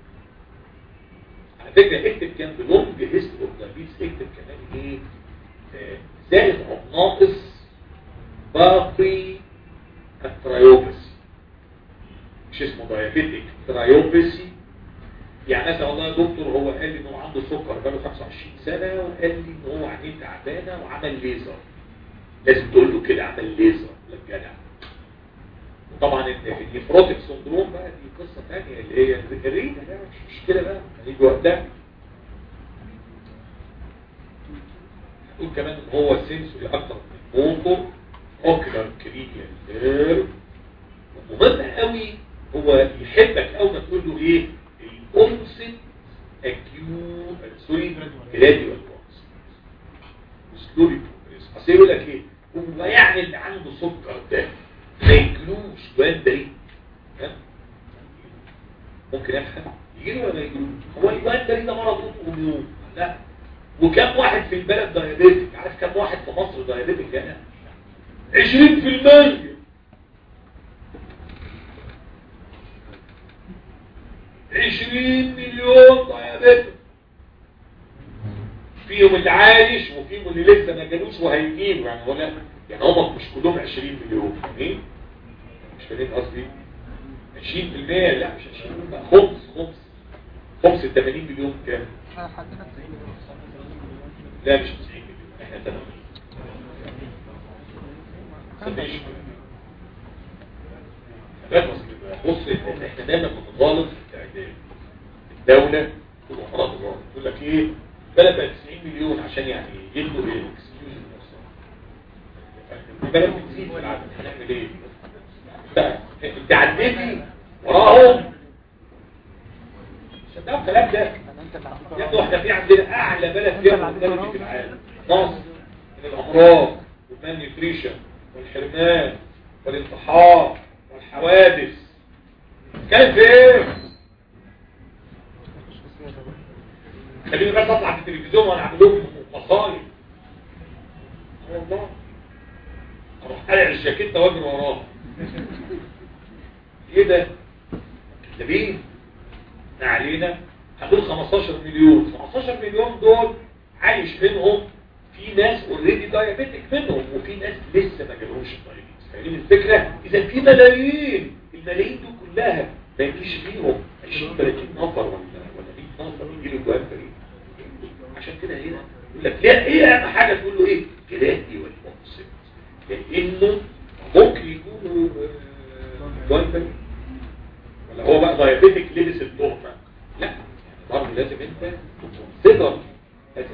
على فكرة اكتب كان في long history of diabetes اكتب كمان ايه آه، زائد او ناقص باقي الترايوبسي مش اسمه دايابيتك ترايوبسي يعني مثلا والله يا دكتور هو قال لي انه عنده سكر بقاله 25 سنه وقال لي ان هو عينيه تعبانه وعمل ليزر لازم تقول له كده عمل ليزر لا جدع وطبعا ان في النيفروتيك سندروم بقى دي قصه ثانيه اللي هي الرينا ده مش مشكله بقى هيجي وقتها هتقول كمان ان هو سنسوري اكتر من موتور اوكلر كرينيال نيرف ومهم قوي هو يحبك اول ما تقول له ايه الاوبسيت اكيو سوري جراديوال سلوري بروجريس اصل يقول لك ايه هو يعني اللي عنده سكر ده ما يجلوش جوان ده ممكن افهم يجيله ولا ما يجيله هو الجوان ده ده مرض اوتوميون لا وكم واحد في البلد دايابيتك عارف كم واحد في مصر دايابيتك هنا 20% 20 مليون دايابيتك فيهم اللي عايش وفيهم اللي لسه ما جالوش وهيجيله يعني هو لا يعني هم مش كلهم 20 مليون فاهمين مش فاهمين قصدي 20% لا مش 20 بقى خمس خمس خمس ال 80 مليون كام لا مش 90 مليون احنا 80 بص احنا دايما بنغالط في التعداد الدولة تقول امراض الغالط تقول لك ايه بلد بقى 90 مليون عشان يعني يدوا ايه اكسكيوز البلد بتزيد في العدد هنعمل ايه بقى انت عديتي وراهم صدقوا الكلام ده يا احنا في عندنا اعلى بلد فيها مرتبط في العالم مصر من الامراض والمالنيوتريشن والحرمان والانتحار والحوادث كان فين خليني بس اطلع في التلفزيون وانا اعمل لهم مصايب والله اروح قلع الجاكيته واجري وراه ايه ده كذابين ما علينا هنقول 15 مليون 15 مليون دول عايش منهم في ناس اوريدي دايابيتك منهم وفي ناس لسه ما جالهمش الدايابيتس فاهمين الفكره اذا في ملايين الملايين دي كلها ما يجيش فيهم 20 30 نفر ولا ولا 100 نفر يجي له جوان فريق عشان كده هنا يقول لك لا ايه اهم حاجه تقول له ايه جلادي والمقصد لانه ممكن يكونوا جوان فريق ولا هو بقى دايابيتك لبس التهمه لا يعني برضه لازم انت تقدر لازم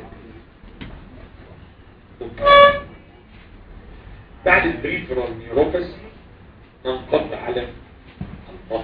بعد البريفرال نيوروباثي ننقض على المصل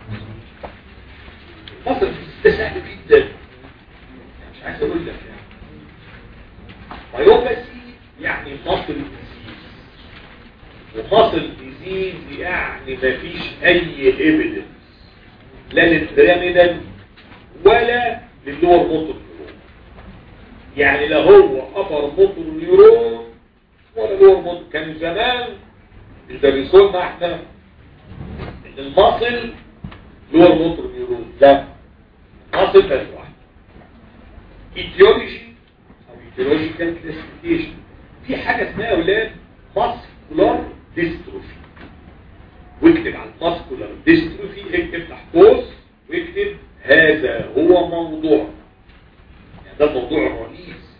المصل ده سهل جدا مش عايز اقول لك يعني مايوباثي يعني مصل ديزيز ومصل ديزيز يعني مفيش اي ايفيدنس لا للبيراميدال ولا للور موتور نيورون يعني لا هو ابر موتور نيورون ولا لور موتور كان زمان الدرسوا لنا احنا ان المصل لور موتور نيورون لا مصل بس واحد ايتيولوجي او ايتيولوجيكال كلاسيفيكيشن في حاجه اسمها اولاد ماسكولار ديستروفي واكتب على الماسكولار ديستروفي اكتب تحت قوس واكتب هذا هو موضوع يعني ده الموضوع الرئيسي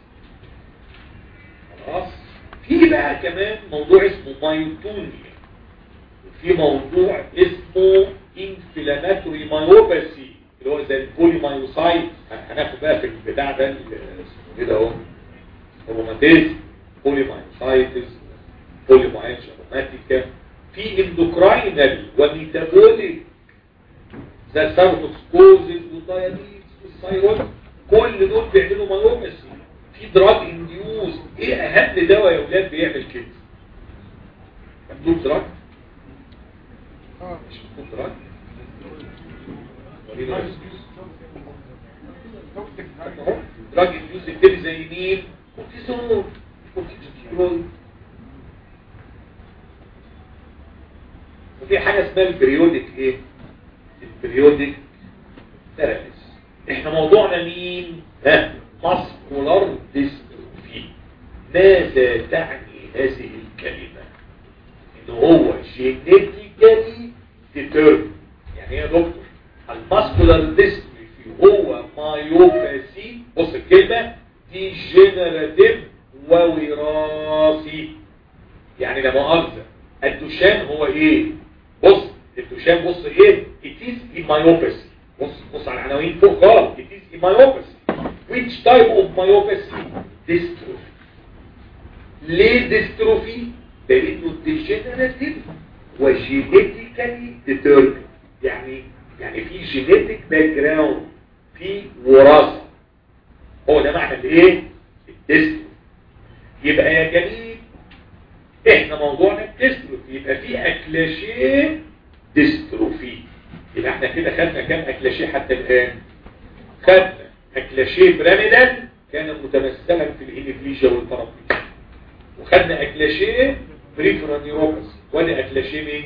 خلاص في بقى كمان موضوع اسمه مايوتونيا وفي موضوع اسمه انفلاماتوري مايوباثي اللي هو زي البوليمايوسايت هناخد بقى في البتاع ده اسمه ايه ده اهو روماتيزم بوليمايوسايتس بوليمايوس روماتيكا في اندوكراينال وميتابوليك زي السيروتوكسكوزيس والدايابيتس والثايرويد كل دول بيعملوا مايوباثي في دراج انديوز ايه اهم دواء يا اولاد بيعمل كده مكتوب دراج اه مش مكتوب دراج دراج انديوز يبتدي زي مين كورتيزون كورتيزون وفي حاجه اسمها البريودك ايه البريودك ثيرابيز احنا موضوعنا مين ها ماسكولار ديستروفي ماذا تعني هذه الكلمة ان هو جينيتيكالي ديترمين يعني ايه يا دكتور الماسكولار ديستروفي هو مايوباثي بص الكلمة ديجنراتيف ووراثي يعني لا مؤاخذة الدوشان هو ايه بص الدوشان بص ايه it is a myopathy بص بص على العناوين فوق خالص it is a myopathy which type of myopathy dystrophy ليه dystrophy لانه degenerative وجينيتيكالي determined يعني يعني في جينيتك باك جراوند في وراثه هو ده معنى الايه الديستروفي يبقى يا جميل احنا موضوعنا الديستروفي يبقى في اكلاشيه ديستروفي يبقى احنا كده خدنا كام اكلاشيه حتى الان خدنا اكلاشيه بيراميدال كان متمثلا في الهيميبليجيا والبارابليجيا وخدنا اكلاشيه بريفرال نيوروباثي ولا اكلاشيه مين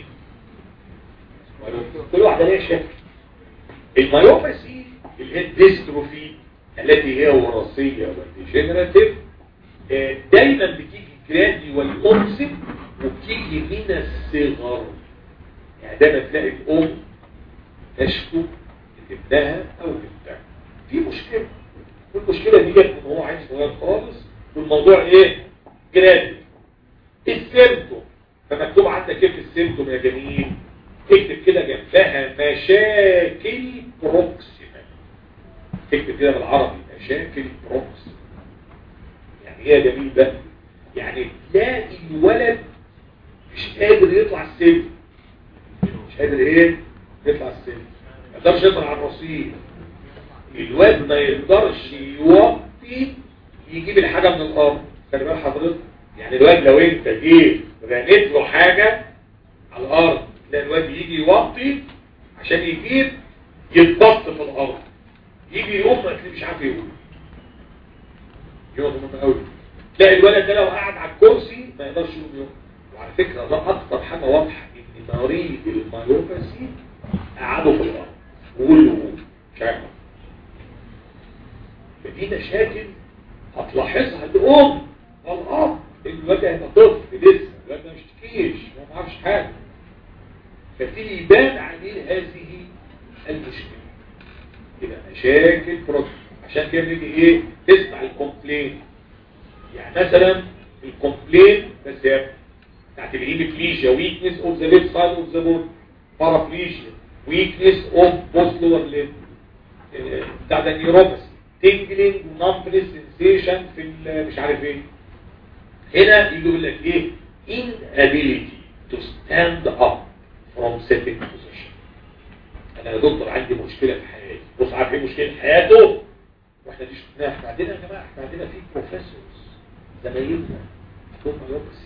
كل واحده ليها شكل المايوباثي اللي هي الديستروفي التي هي وراثيه وديجنراتيف آه، دايما بتيجي جرادي والأنسب وبتيجي من الصغر يعني دايما تلاقي الأم تشكو لابنها أو بنتها في مشكلة والمشكلة دي ان هو عايز صغير خالص والموضوع ايه جرادي السيمتوم فمكتوب عندك ايه في السيمتوم يا جميل اكتب كده جنبها مشاكل بروكسيمال اكتب كده بالعربي مشاكل بروكسيمال يعني ايه يا جميل بقى يعني تلاقي الولد مش قادر يطلع السلم مش قادر ايه يطلع السلم ما يقدرش يطلع على الرصيف الواد ما يقدرش يوطي يجيب الحاجة من الارض خلي بال حضرتك يعني الواد لو انت جيت رميت له حاجة على الارض تلاقي الواد يجي يوطي عشان يجيب يتبط في الارض يجي يقوم ما مش عارف يقوم يقوم مهم قوي تلاقي الولد ده لو قعد على الكرسي ما يقدرش يقوم يقوم وعلى فكرة ده اكتر حاجة واضحة ان مريض المايوباثي قعده في الارض وقول له قوم مش عارف فدي مشاكل هتلاحظها الام والاب الولد هيبقى طفل لسه الولد ما يشتكيش ما معرفش حاجه فتيجي يبان عليه هذه المشكله يبقى مشاكل بروتين عشان كده بنيجي ايه تسمع الكومبلين يعني مثلا الكومبلين بس هي بتاعت الهيميبليجيا ويكنس اوف ذا ليفت سايد اوف ذا بون بارابليجيا ويكنس اوف بوست لور ليف بتاع ده نيوروباثي تنجلينج ونمبرس سنسيشن في ال- مش عارف ايه هنا يجي يقول لك ايه inability to stand up from sitting position انا يا دكتور عندي مشكله في حياتي بص عارف ايه مشكله في حياته واحنا دي شفناها احنا عندنا يا جماعه احنا عندنا في بروفيسورز زمايلنا هم يوبسي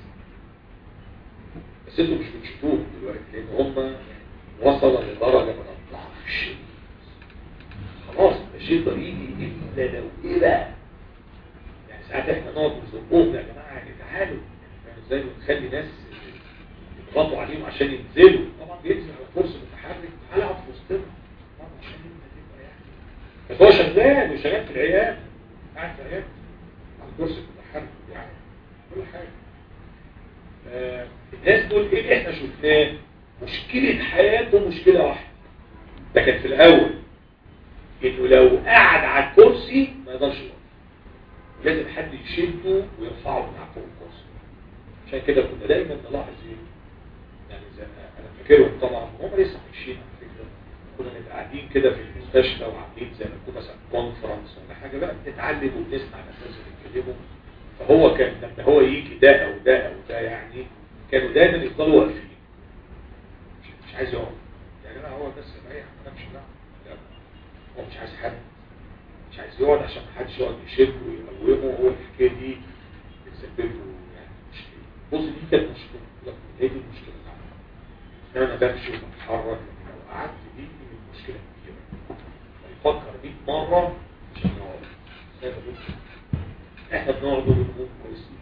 بس انتوا مش بتشوفوهم دلوقتي لان هم وصلوا لدرجه من الضعف الشديد خلاص مش يقدر يجي الا لو ايه بقى يعني ساعات احنا نقعد نزقهم يا جماعه يعني تعالوا يعني ازاي بنخلي ناس يضغطوا عليهم عشان ينزلوا طبعا بينزل على كرسي متحرك تعالى اقعد في وسطنا طبعا عشان انت تبقى يعني بس هو شغال وشغال في العيال قاعد في العيال على الكرسي المتحرك يعني كل حاجه آه، الناس دول ايه اللي احنا شفناه مشكله حياته مشكله واحده ده كان في الاول انه لو قعد على الكرسي ما يقدرش يقف لازم حد يشده ويرفعه من على فوق الكرسي عشان كده كنا دايما نلاحظ ايه يعني زي ما انا فاكرهم طبعا هم لسه عايشين على فكره كنا نبقى قاعدين كده في المستشفى وعاملين زي ما يكون مثلا كونفرنس ولا حاجه بقى بنتعلم وبنسمع الناس اللي بيتكلموا فهو كان لما هو يجي ده او ده او ده يعني كانوا دايما يفضلوا واقفين مش, مش عايز يقعد يعني انا هو بس مريح ما مش دعوه لا هو مش عايز حد مش عايز يقعد عشان محدش يقعد يشده ويقومه هو الحكايه دي بتسبب له يعني مشكله بص دي كانت مشكله لا هي دي المشكله بتاعتي انا بمشي وبتحرك لكن لو قعدت دي دي مشكله كبيره فيفكر 100 مره عشان يقعد زي ما قلت احنا بنقعد ونكون كويسين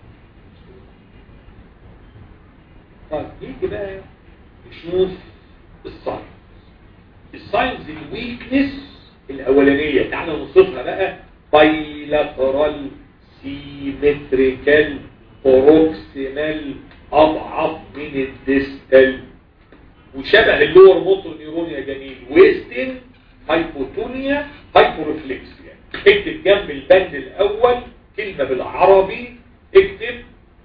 طيب نيجي بقى نشوف الساينز الساينز الويكنس الاولانيه تعالى نوصفها بقى بايلاترال سيمتريكال بروكسيمال اضعف من الديستال وشبه اللور موتور نيرون يا جميل ويستن هايبوتونيا هايبورفلكسيا اكتب جنب البند الاول كلمة بالعربي اكتب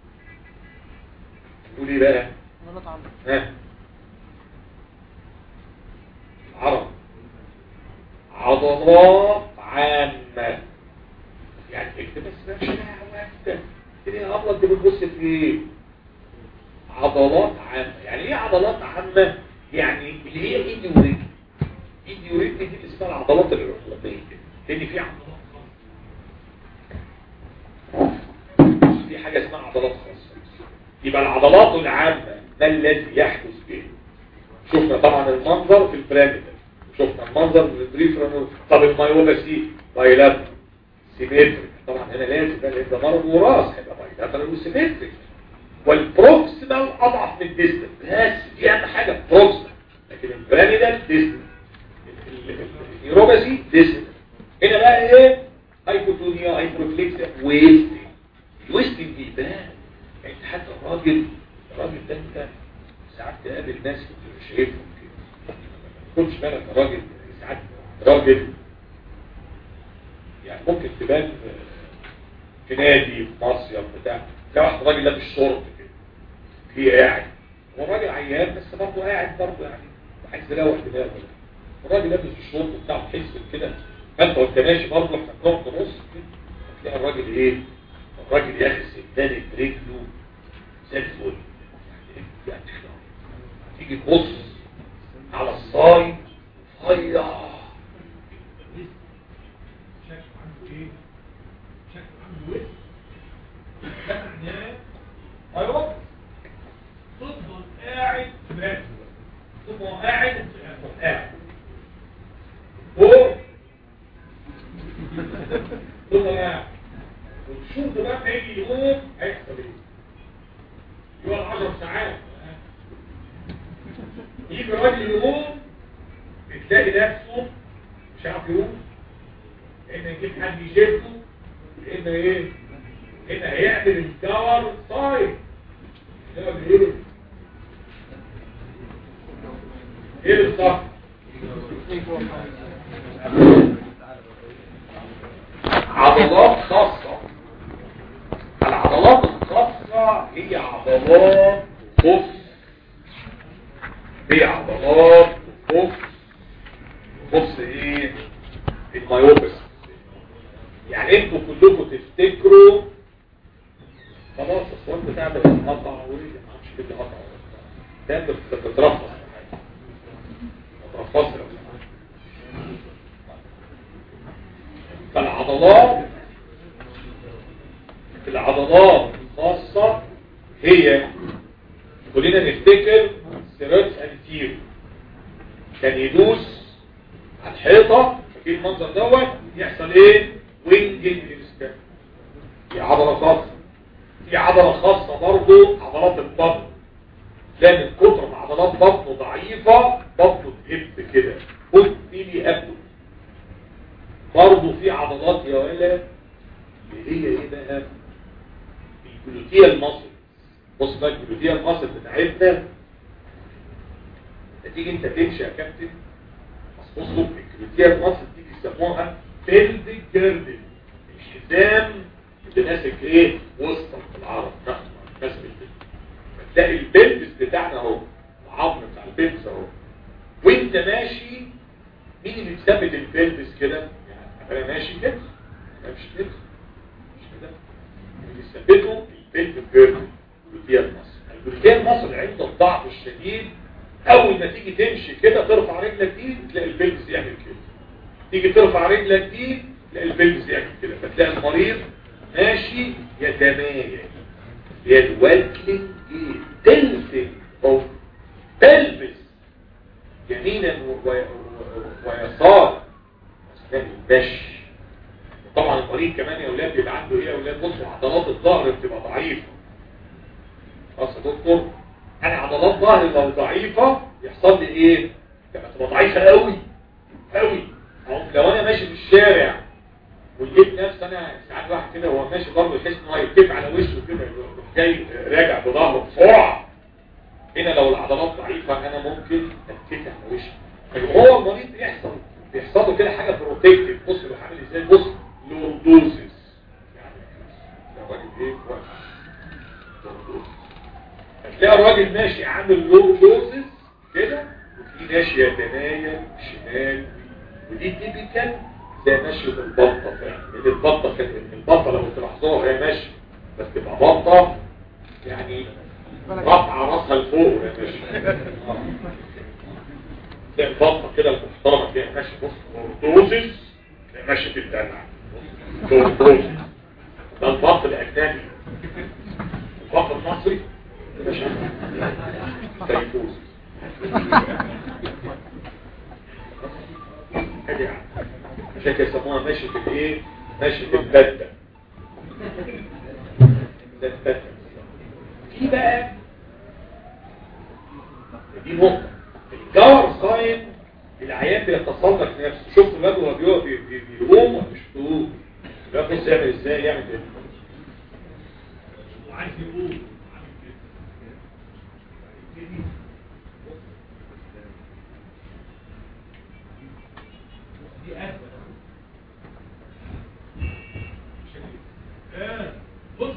قول ايه بقى غلط عنه ها العرب عضلات عامة يعني اكتب بس مش واحدة الدنيا ابلط دي بتبص في ايه عضلات عامة يعني ايه عضلات عامة يعني اللي هي ايدي ورجلي ايدي ورجلي دي اللي اسمها العضلات العقلقيه لان في عضلات خاصه في حاجه اسمها عضلات خاصه يبقى العضلات العامه ما الذي يحدث به شفنا طبعا المنظر في البراميدال شفنا المنظر في البريفرال طب المايوباسي بايلاترال سيمتريك طبعا هنا لازم لان ده مرض وراث هيبقى بايلاترال وسيمتريك والبروكسيمال اضعف من الديستال بس دي اهم حاجه بروكسيمال لكن البراميدال ديستال النيوروباسي ديستال هنا بقى ايه هايبوتونيا هايبوفليكسيا ويستنج الويستنج دي بقى انت حتى الراجل الراجل ده انت ساعات تقابل ناس كنت مش شايفهم كده ما تكونش بالك راجل ساعات راجل يعني ممكن تبان في نادي في مصيف بتاع تلاقي واحد راجل لابس شورت كده في قاعد هو راجل عيان بس برضه قاعد برضه يعني عايز يروح دماغه الراجل لابس الشورت بتاعه تحس كده فانت وانت ماشي برضه احنا بنقعد نبص كده تلاقي الراجل ايه الراجل يا اخي سدانه رجله زي الفل يعني تيجي تبص على الصاي فيا شكله عنده ايه شكله عنده وسط ده معناه ايوه تفضل قاعد تبقى تبقى قاعد تبقى قاعد فوق تفضل قاعد وتشوف بقى ما يجي يقوم هيحصل ايه يقعد 10 ساعات يجي راجل يقوم بتلاقي نفسه مش عارف يقوم لان يجيب حد يشده لان ايه هنا هيعمل الكور صايم يعمل ايه ايه الصح عضلات خاصة العضلات الخاصة هي عضلات خف هي عضلات خف خف ايه المايوبس يعني انتوا كلكم تفتكروا خلاص الصوت بتاع ده اتقطع ورجع ما اعرفش ايه اللي قطع ده بت- بتترفض ما ترفضش لو سمحت. فالعضلات العضلات الخاصة هي كلنا نفتكر سيراتس انتيرو كان يدوس على الحيطة ففي المنظر دوت يحصل ايه وينجنج للسكان دي عضلة خاصة في عضلة خاصة برضو عضلات البطن لان من كتر ما عضلات بطنه ضعيفة بطنه تهب كده قلت لي ابدو برضو في عضلات يا ولد اللي هي ايه بقى الجلوتيال ماسل بص بقى الجلوتيال ماسل بتاعتنا تيجي انت تمشي يا كابتن بصوا الجلوتيال ماسل دي بيسموها بيلفيك جيردل الحزام اللي ماسك ايه وسطك في العرض ماسك البلد فتلاقي البلبس بتاعنا اهو العظم بتاع البلبس اهو وانت ماشي مين اللي بيثبت البلبس كده يعني انا ماشي كده انا مش كده مش كده اللي بيثبته البلب جيردل الجلوتيال ماسل الجلوتيال ماسل عند الضعف الشديد اول ما تيجي تمشي كده ترفع رجلك دي تلاقي البلبس يعمل كده تيجي ترفع رجلك دي تلاقي البلبس يعمل كده فتلاقي المريض ماشي يتمايل هي الوالكلينج ايه تلفت او تلبس يمينا و- و- ويسار اسمها المشي طبعا المريض كمان يا اولاد بيبقى عنده ايه يا اولاد بصوا عضلات الظهر بتبقى ضعيفه خلاص يا دكتور انا عضلات ظهري لو ضعيفه يحصل لي ايه تبقى تبقى ضعيفه قوي قوي أهو لو انا ماشي في الشارع ولقيت نفسي انا ساعات واحد كده وهو ماشي برضه يحس ان هو هيتكب على وشه كده يروح جاي راجع بظهره بسرعه هنا لو العضلات ضعيفه انا ممكن اتكت على وشي هو المريض بيحصل بيحصل له كده حاجه بروتكتيف بص هو عامل ازاي بص لوردوزس يعني ده راجل ايه كويس لوردوزس هتلاقي الراجل ماشي عامل لوردوزس كده وفي ماشي يتنايل شمال ودي تيبيكال زي ماشية البطة فعلا لأن البطة كانت البطة لو تلاحظوها وهي ماشية بس تبقى بطة يعني رفع راسها لفوق يا باشا تلاقي البطه كده المحترمه تلاقي ماشي بص كورتوزس تلاقي ماشي في الدلع كورتوزس ده البط الاجنبي البط المصري ماشي تيفوز ادي يعني. عشان كده يسموها ماشي في الايه ماشي في البده ده البده في بقى دي نقطة الجار ساين العيان بيتصلك نفسه شفت الواد وهو بيقف بي- بي- بيقوم ولا مش بيقوم الواد بص يعمل ازاي يعمل كده وعايز يقول عامل كده يبتدي دي أسفل اه بص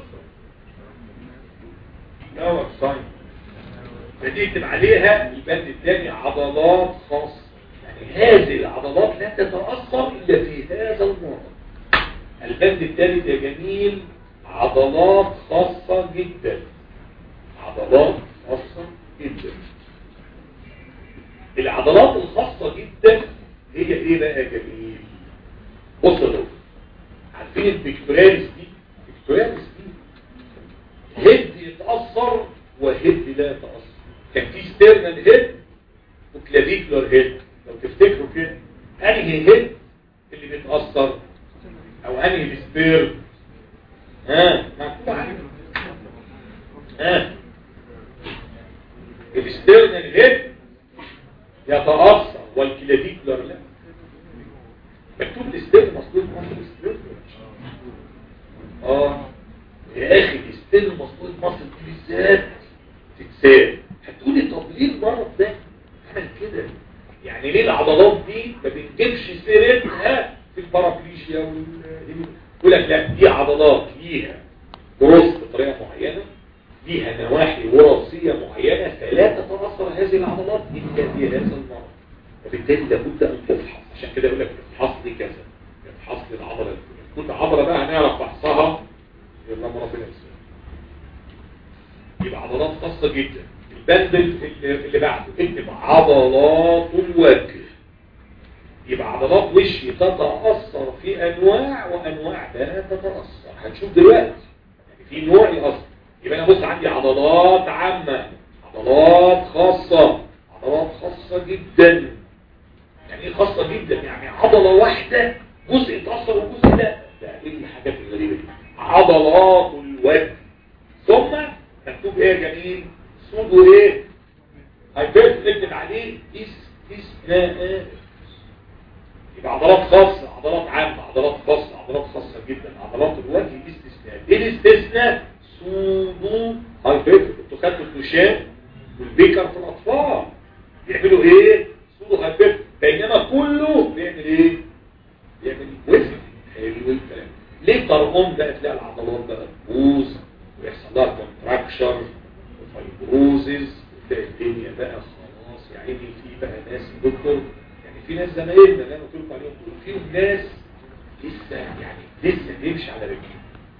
جار ساين فدي يكتب عليها البند الثاني عضلات خاصة يعني هذه العضلات لا تتأثر إلا في هذا المرض البند الثالث يا جميل عضلات خاصة جدا عضلات خاصة جدا العضلات الخاصة جدا هي ايه بقى يا جميل بص يا دكتور عارفين البيكتورياليس دي البيكتورياليس دي هيد يتأثر وهيد لا يتأثر كان في ستيرنال هيد وكلافيكولار هيد لو تفتكروا كده انهي هيد اللي بيتأثر او انهي السبير ها مكتوب عليه ها الستيرنال هيد يتأثر والكلافيكولار لا مكتوب الستيرن مصدور مصر الستيرن اه يا اخي الستيرن مصدور مصر دي بالذات تتساب هتقولي طب ليه المرض ده عمل كده يعني ليه العضلات دي ما بنجيبش سيرتها في البارابليشيا وال يقول لك لا دي عضلات ليها جروث بطريقه معينه ليها نواحي وراثيه معينه فلا تتاثر هذه العضلات الا في هذا المرض وبالتالي لابد ان تفحص عشان كده يقول لك افحص لي كذا افحص لي العضله الفلانيه كل عضله بقى هنعرف فحصها يلا ربنا يسلمك يبقى عضلات خاصة جدا البند اللي اللي بعده اكتب عضلات الوجه يبقى عضلات وشي تتأثر في أنواع وأنواع لا تتأثر هنشوف دلوقتي يعني في نوع يأثر يبقى أنا بص عندي عضلات عامة عضلات خاصة عضلات خاصة جدا يعني ايه خاصة جدا يعني عضلة واحدة جزء يتأثر وجزء لا ده ايه الحاجات الغريبة دي عضلات الوجه ثم مكتوب ايه يا جميل سودو ايه هيبرت نكتب عليه استثناءات يبقى عضلات خاصة عضلات عامة عضلات خاصة عضلات خاصة جدا عضلات الوجه دي استثناء ايه الاستثناء سودو هايبرت انتوا خدتوا الدوشان والبيكر في الاطفال بيعملوا ايه سودو هايبرت بينما كله بيعمل ايه بيعمل وزن حلو الكلام ليه ترقم بقى تلاقي العضلات بقى تبوظ ويحصل لها كونتراكشر وفايبروزز وتلاقي الدنيا بقى خلاص يا عيني في بقى ناس دكتور يعني في ناس زمايلنا اللي انا قلت لكم عليهم دول فيهم ناس لسه يعني لسه بيمشي على رجله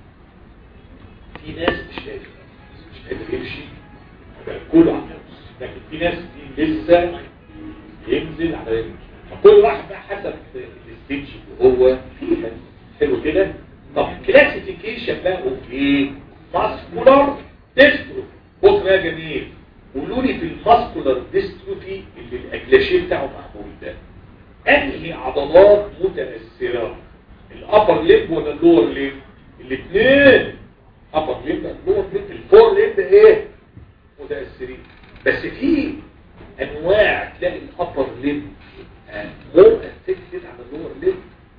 في ناس مش قادر مش قادر يمشي بقى كله على نفسه لكن في ناس دي لسه ينزل على رجله فكل واحد بقى حسب الستيج اللي هو فيها حلو كده طب كلاسيفيكيشن بقى اوكي ماسكولار ديستروفي بص بقى جميل قولوا لي في الماسكولار ديستروفي اللي الاجلاشيه بتاعه معمول ده انهي عضلات متاثره الابر ليب ولا اللور ليب الاثنين ابر ليب اللور ليب الفور ليب ايه متاثرين بس في انواع تلاقي الابر ليب مور افكتد على اللور ليب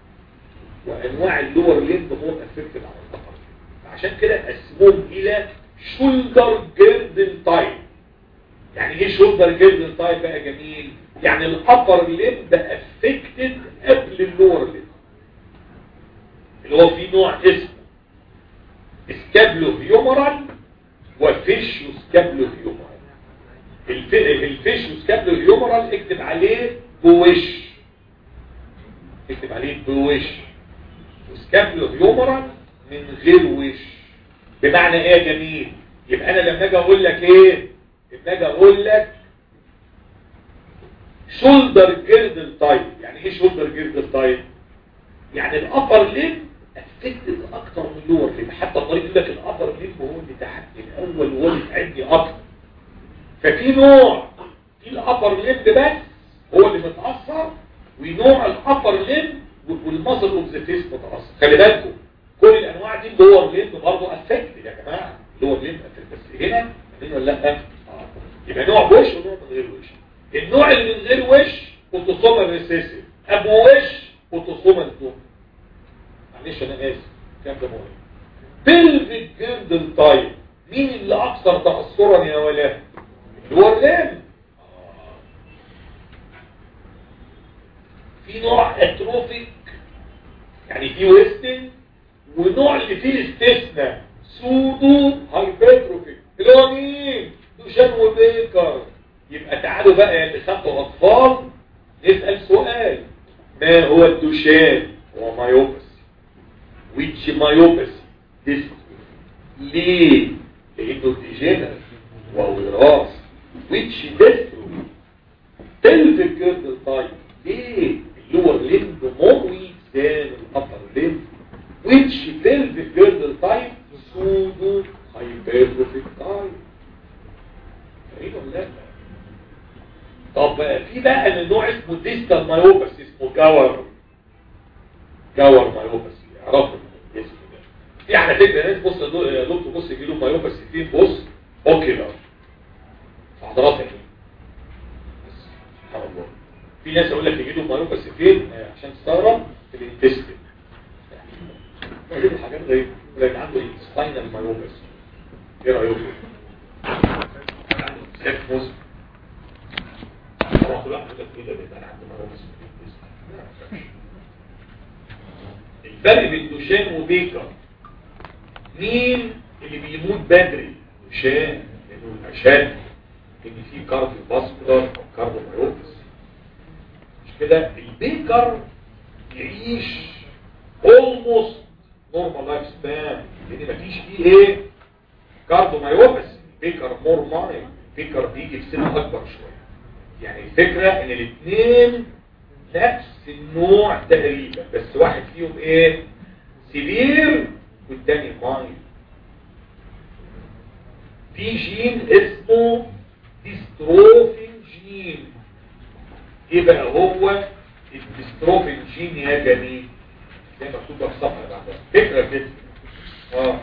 وانواع اللور ليب مور افكتد على الابر ليب عشان كده قسموهم الى شولدر جيردن تايب يعني ايه شولدر جيردن تايب بقى جميل يعني الابر ليب افكتد قبل اللور ليب اللي هو في نوع اسمه سكابلو هيومرال وفيشيو سكابلو هيومرال الف... الفيشيو سكابلو هيومرال اكتب عليه بوش اكتب عليه بوش وسكابلو هيومرال من غير وش بمعنى ايه يا جميل يبقى انا لما اجي اقول لك ايه لما اجي اقول لك شولدر جيردل تايب يعني ايه شولدر جيردل تايب يعني الابر ليم افكتد اكتر من اللور ليم حتى الطريق يقول لك الابر ليم هو اللي تحت الاول هو اللي تعدي اكتر ففي نوع في الابر ليم بس هو اللي متاثر ونوع الابر ليم والمصل اوف ذا فيس متاثر خلي بالكم كل الانواع دي اللور ليم برضه افكتد يا جماعه اللور ليم افكتد بس هنا هنا ولا لا اه يبقى نوع وش ونوع من غير وش النوع اللي من غير وش اوتوسومال ريسيسيف ابو وش اوتوسومال دوم معلش انا اسف كام ده مهم بلفيك جيردل تايب مين اللي اكثر تاثرا يا ولاد اللور ليم في نوع اتروفيك يعني في ويستن ونوع اللي فيه استثناء سودو هايبرتروفيك اللي هو مين دوشان وبيكر يبقى تعالوا بقى يا اللي خدتوا اطفال نسال سؤال ما هو الدوشان هو مايوبس which myopathy this ليه لانه ديجنر ووراث which dystrophy pelvic girdle type ليه اللور لمب more weak than upper limb which pelvic girdle type pseudo hypertrophic type فاهمين ولا لا طب في بقى النوع اسمه ديستال مايوبس اسمه جاور جاور مايوبس اعرفوا الاسم ده في على فكره ناس بص يا دكتور بص يجي له مايوبس فين بص اوكيلر في عضلات العين بس سبحان الله في ناس يقول لك يجي له مايوبس فين عشان تستغرب في الانتستين حاجات غريبه لكن عنده سباينال مايوبس ايه رايكم؟ سيكفوس طبعا كل واحد يقول لك ايه ده بيبقى انا عندي مايوبس الفرق بين دوشان وبيكر مين اللي بيموت بدري دوشان لانه عشان ان في كارديو فاسكولار او كارديو مايوبس مش كده البيكر يعيش اولموست نورمال لايف سبان لان مفيش فيه ايه كارديو مايوبس بيكر مور مايل بيكر بيجي في سن اكبر شويه يعني الفكره ان الاثنين نفس النوع تقريبا بس واحد فيهم ايه سيفير والتاني مايل في جين اسمه ديستروفين جين ايه بقى هو الديستروفين جين يا جميل زي مكتوبه في الصفحه بعدها فكره كده اه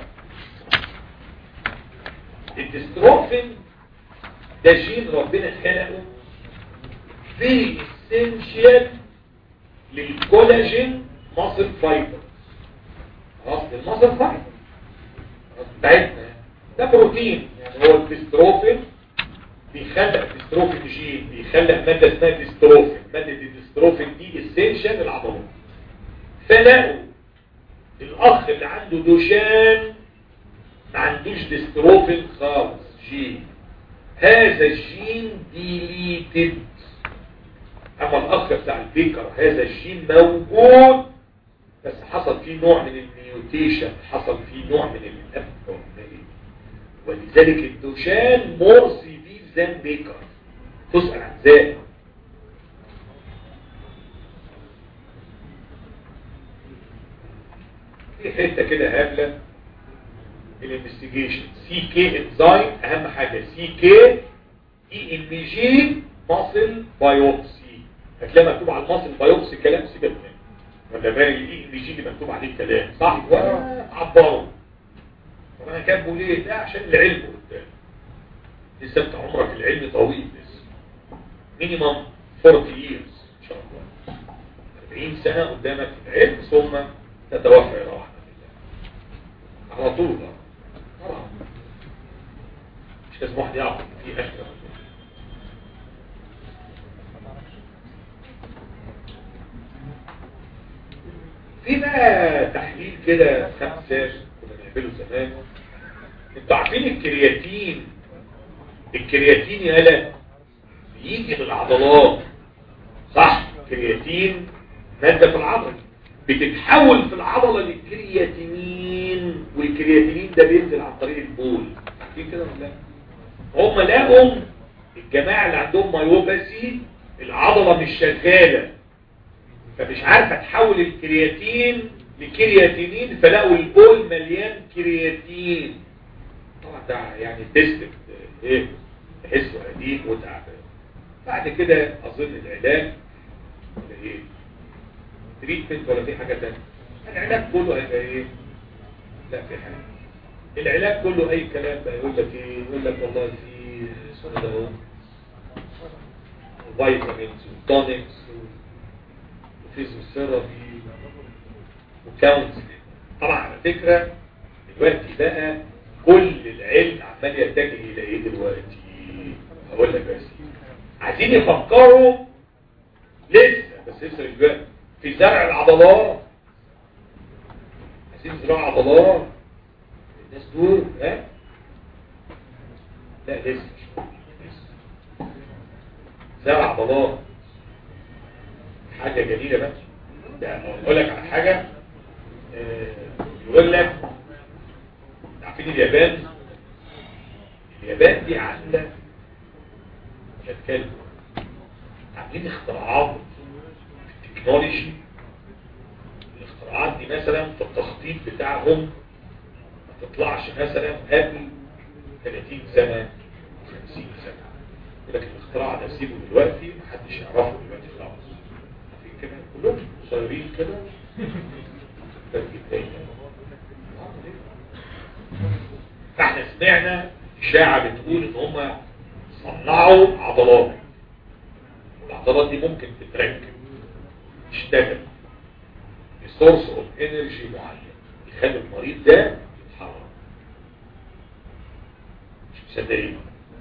الديستروفين ده جين ربنا خلقه في اسينشال للكولاجين ماسل فايبر خلاص الماسل فايبر بتاعتنا ده بروتين يعني هو الديستروفين بيخلق ديستروفين جين بيخلق ماده اسمها ديستروفين ماده الديستروفين دي اسينشال للعضلات فلقوا الاخ اللي عنده دوشان ما عندوش ديستروفين خالص جين هذا الجين ديليتد اما الاخ بتاع البيكر هذا الجين موجود بس حصل فيه نوع من الميوتيشن حصل فيه نوع من الابنورماليتي ولذلك الدوشان مور سيفير ذان بيكر تسأل عن ذلك في حته كده هبله الانفستيجيشن سي كي انزايم اهم حاجه سي كي اي ام جي ماسل بايوبسي هتلاقي مكتوب على الماسل بايوبسي كلام سيبك منه ولا باقي الاي ام جي اللي مكتوب عليه كلام صح ولا عباره طب انا كاتبه ليه ده عشان العلم قدام لسه انت عمرك العلم طويل لسه مينيمم 40 years ان شاء الله 40 سنه قدامك في العلم ثم تتوفى الى رحمه الله على طول طبعا مش لازم واحد يعرف في اشكال في بقى تحليل كده خمسة كنا بنعمله زمان انتوا عارفين الكرياتين الكرياتين يالا بيجي من العضلات صح كرياتين مادة في العضل بتتحول في العضلة للكرياتينين والكرياتينين ده بينزل عن طريق البول عارفين كده ولا لا هم لقوا الجماعة اللي عندهم مايوباسي العضلة مش شغالة فمش عارفة تحول الكرياتين لكرياتينين فلقوا البول مليان كرياتين طبعا ده يعني تيست ايه تحسه قديم وتعبان بعد كده اظن العلاج ولا ايه تريتمنت ولا في حاجة تانية العلاج كله هيبقى ايه لا في حاجة العلاج كله اي كلام بقى يقول لك ايه يقول لك والله في اسمه ده اهو فيتامينز وتونكس وفيزيوثيرابي وكاونتس طبعا على فكرة دلوقتي بقى كل العلم عمال يتجه الى ايه دلوقتي هقول لك بس عايزين يفكروا لسه بس لسه مش بقى في زرع العضلات عايزين يزرعوا عضلات الناس دول ها لا لسه لسه زرع عضلات حاجة جميلة بقى ده اقول لك على حاجة آه، يقول لك عارفين اليابان اليابان دي عاملة كالكلب عاملين اختراعات في التكنولوجي الاختراعات دي مثلا في التخطيط بتاعهم ما تطلعش مثلا قبل 30 سنة 50 سنة لكن الاختراع ده سيبه دلوقتي محدش يعرفه دلوقتي خالص عارفين كده كلهم صغيرين كده فاحنا سمعنا اشاعة بتقول ان هم صنعوا عضلات والعضلات دي ممكن تتركب تشتغل بسورس اوف انرجي معين يخلي المريض ده يتحرك مش مصدقين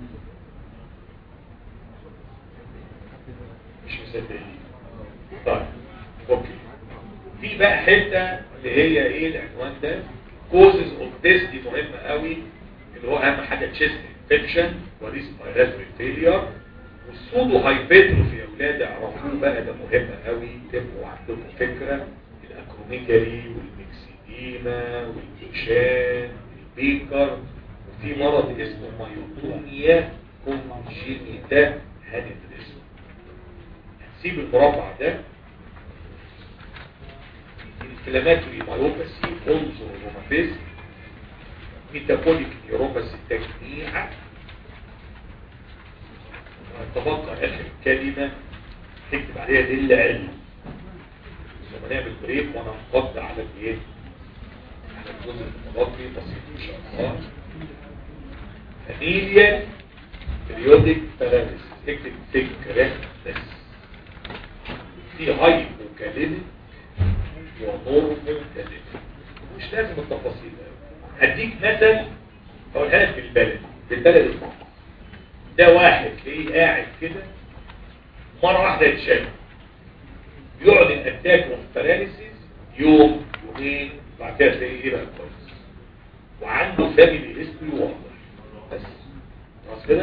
مش مصدقين طيب اوكي في بقى حته اللي هي ايه العنوان ده كوزز اوف ديس دي مهمه قوي اللي هو اهم حاجه تشيست انفكشن وريسبيراتوري فيلير والسودو هايبرتروفي يا اولاد اعرفوه بقى ده مهم قوي تبقوا عندكم فكره الاكروميجالي والميكسيديما والكوشان البيكر وفي مرض اسمه مايوتونيا كونجينيتا هندرس هنسيب المربع ده انفلاماتوري مايوباسي اونزو روماتيزم ميتابوليك نيوروباسي تجميع تبقى اخر كلمة تكتب عليها دل علم لما نعمل بريك وانا انقض على الايه على الجزء المتبقي بسيط ان شاء الله فاميليا بريودك باراليس اكتب فكرة بس في هايبوكاليميك ونورمال كاليميك مش لازم التفاصيل هديك مثل اقولها لك بالبلد بالبلد ده واحد تلاقيه قاعد كده مرة واحدة يتشال يقعد الاتاك والباراليسيس يوم يومين بعد كده تلاقيه ايه بقى كويس وعنده فاميلي هيستوري واضح بس خلاص كده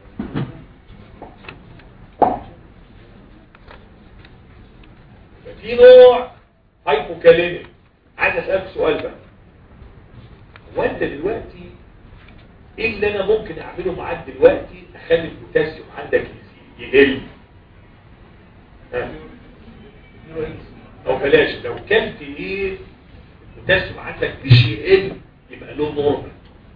في نوع هايبوكاليميك عايز اسالك سؤال بقى هو انت دلوقتي ايه اللي انا ممكن اعمله معاك دلوقتي اخلي البوتاسيوم عندك يزيد يقل ها؟ او بلاش لو كان في ايه البوتاسيوم عندك مش يقل يبقى له نورمال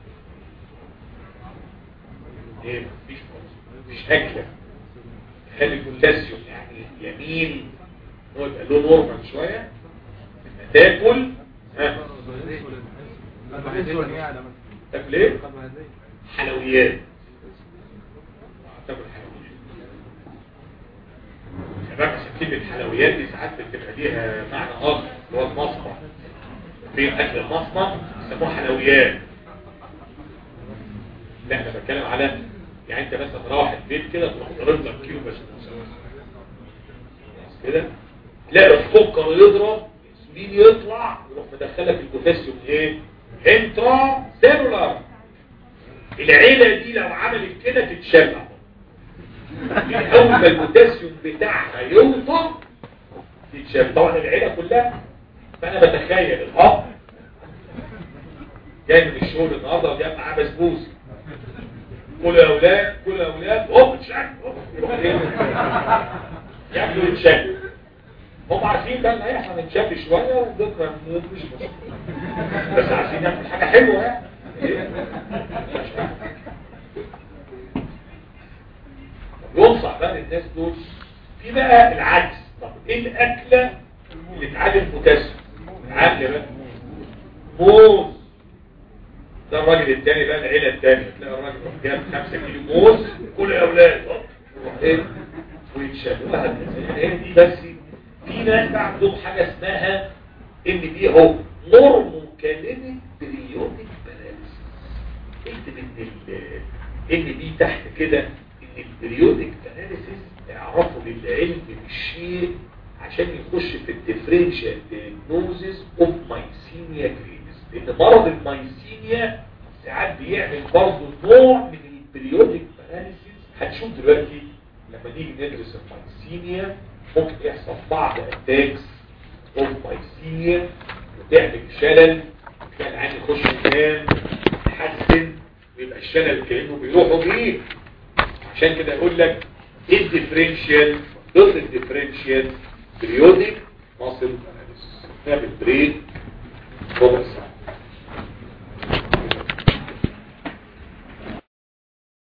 ايه مفيش مفيش اكله خلي البوتاسيوم يعني يميل هو يبقى له نورمال شويه لما تاكل ها تاكل ايه حلويات تاكل حلويات شباب عشان كلمة الحلويات دي ساعات بتبقى ليها معنى اخر اللي هو المصنع في اكل المصنع يسموه حلويات لا انا بتكلم على يعني انت مثلا تروح البيت كده تروح ضرب لك كيلو بسبوسه خلاص كده تلاقي السكر يضرب الانسولين يطلع يروح مدخلك البوتاسيوم ايه انترا سيلولار العيله دي لو عملت كده تتشبع من اول ما البوتاسيوم بتاعها يوطى تتشبع طبعا العيله كلها فانا بتخيل الاب جاي من الشغل النهارده وجاي معاه بسبوسه كل يا اولاد كل يا اولاد هوب تشك يروح ايه ياكلوا يتشل هم عارفين بقى ان احنا نتشل شويه وبكره نموت مش مشكله بس عايزين نعمل حاجه حلوه يعني إيه؟ ينصح بقى الناس دول في بقى العكس طب ايه الاكله اللي تعادل بوتاسيوم عامله بقى موز ده الراجل التاني بقى العيله التانيه تلاقي الراجل يروح جاب 5 كيلو موز كل يا اولاد يروح ايه ويتشال واحد ايه دي بس في ناس بقى عندهم حاجه اسمها ان دي هو نورموكالينيك بريودك باراليسيس اكتب ان ال ان دي تحت كده ان البريودك باراليسيس اعرفوا للعلم بالشيء عشان يخش في الديفرنشال دياجنوزيس اوف مايسينيا جريفيس لان مرض المايسينيا ساعات بيعمل برضه نوع من البريودك باراليسيس هتشوف دلوقتي لما نيجي ندرس المايسينيا ممكن يحصل بعض اتاكس اوف مايسينيا وتعمل شلل تلاقي العين يخش ينام يتحسن ويبقى الشلل كانه بيروح وبيجي عشان كده يقول لك ايه الديفرنشال ضد الديفرنشال بريودك ماسل اناليسيس نعمل بريك ربع ساعه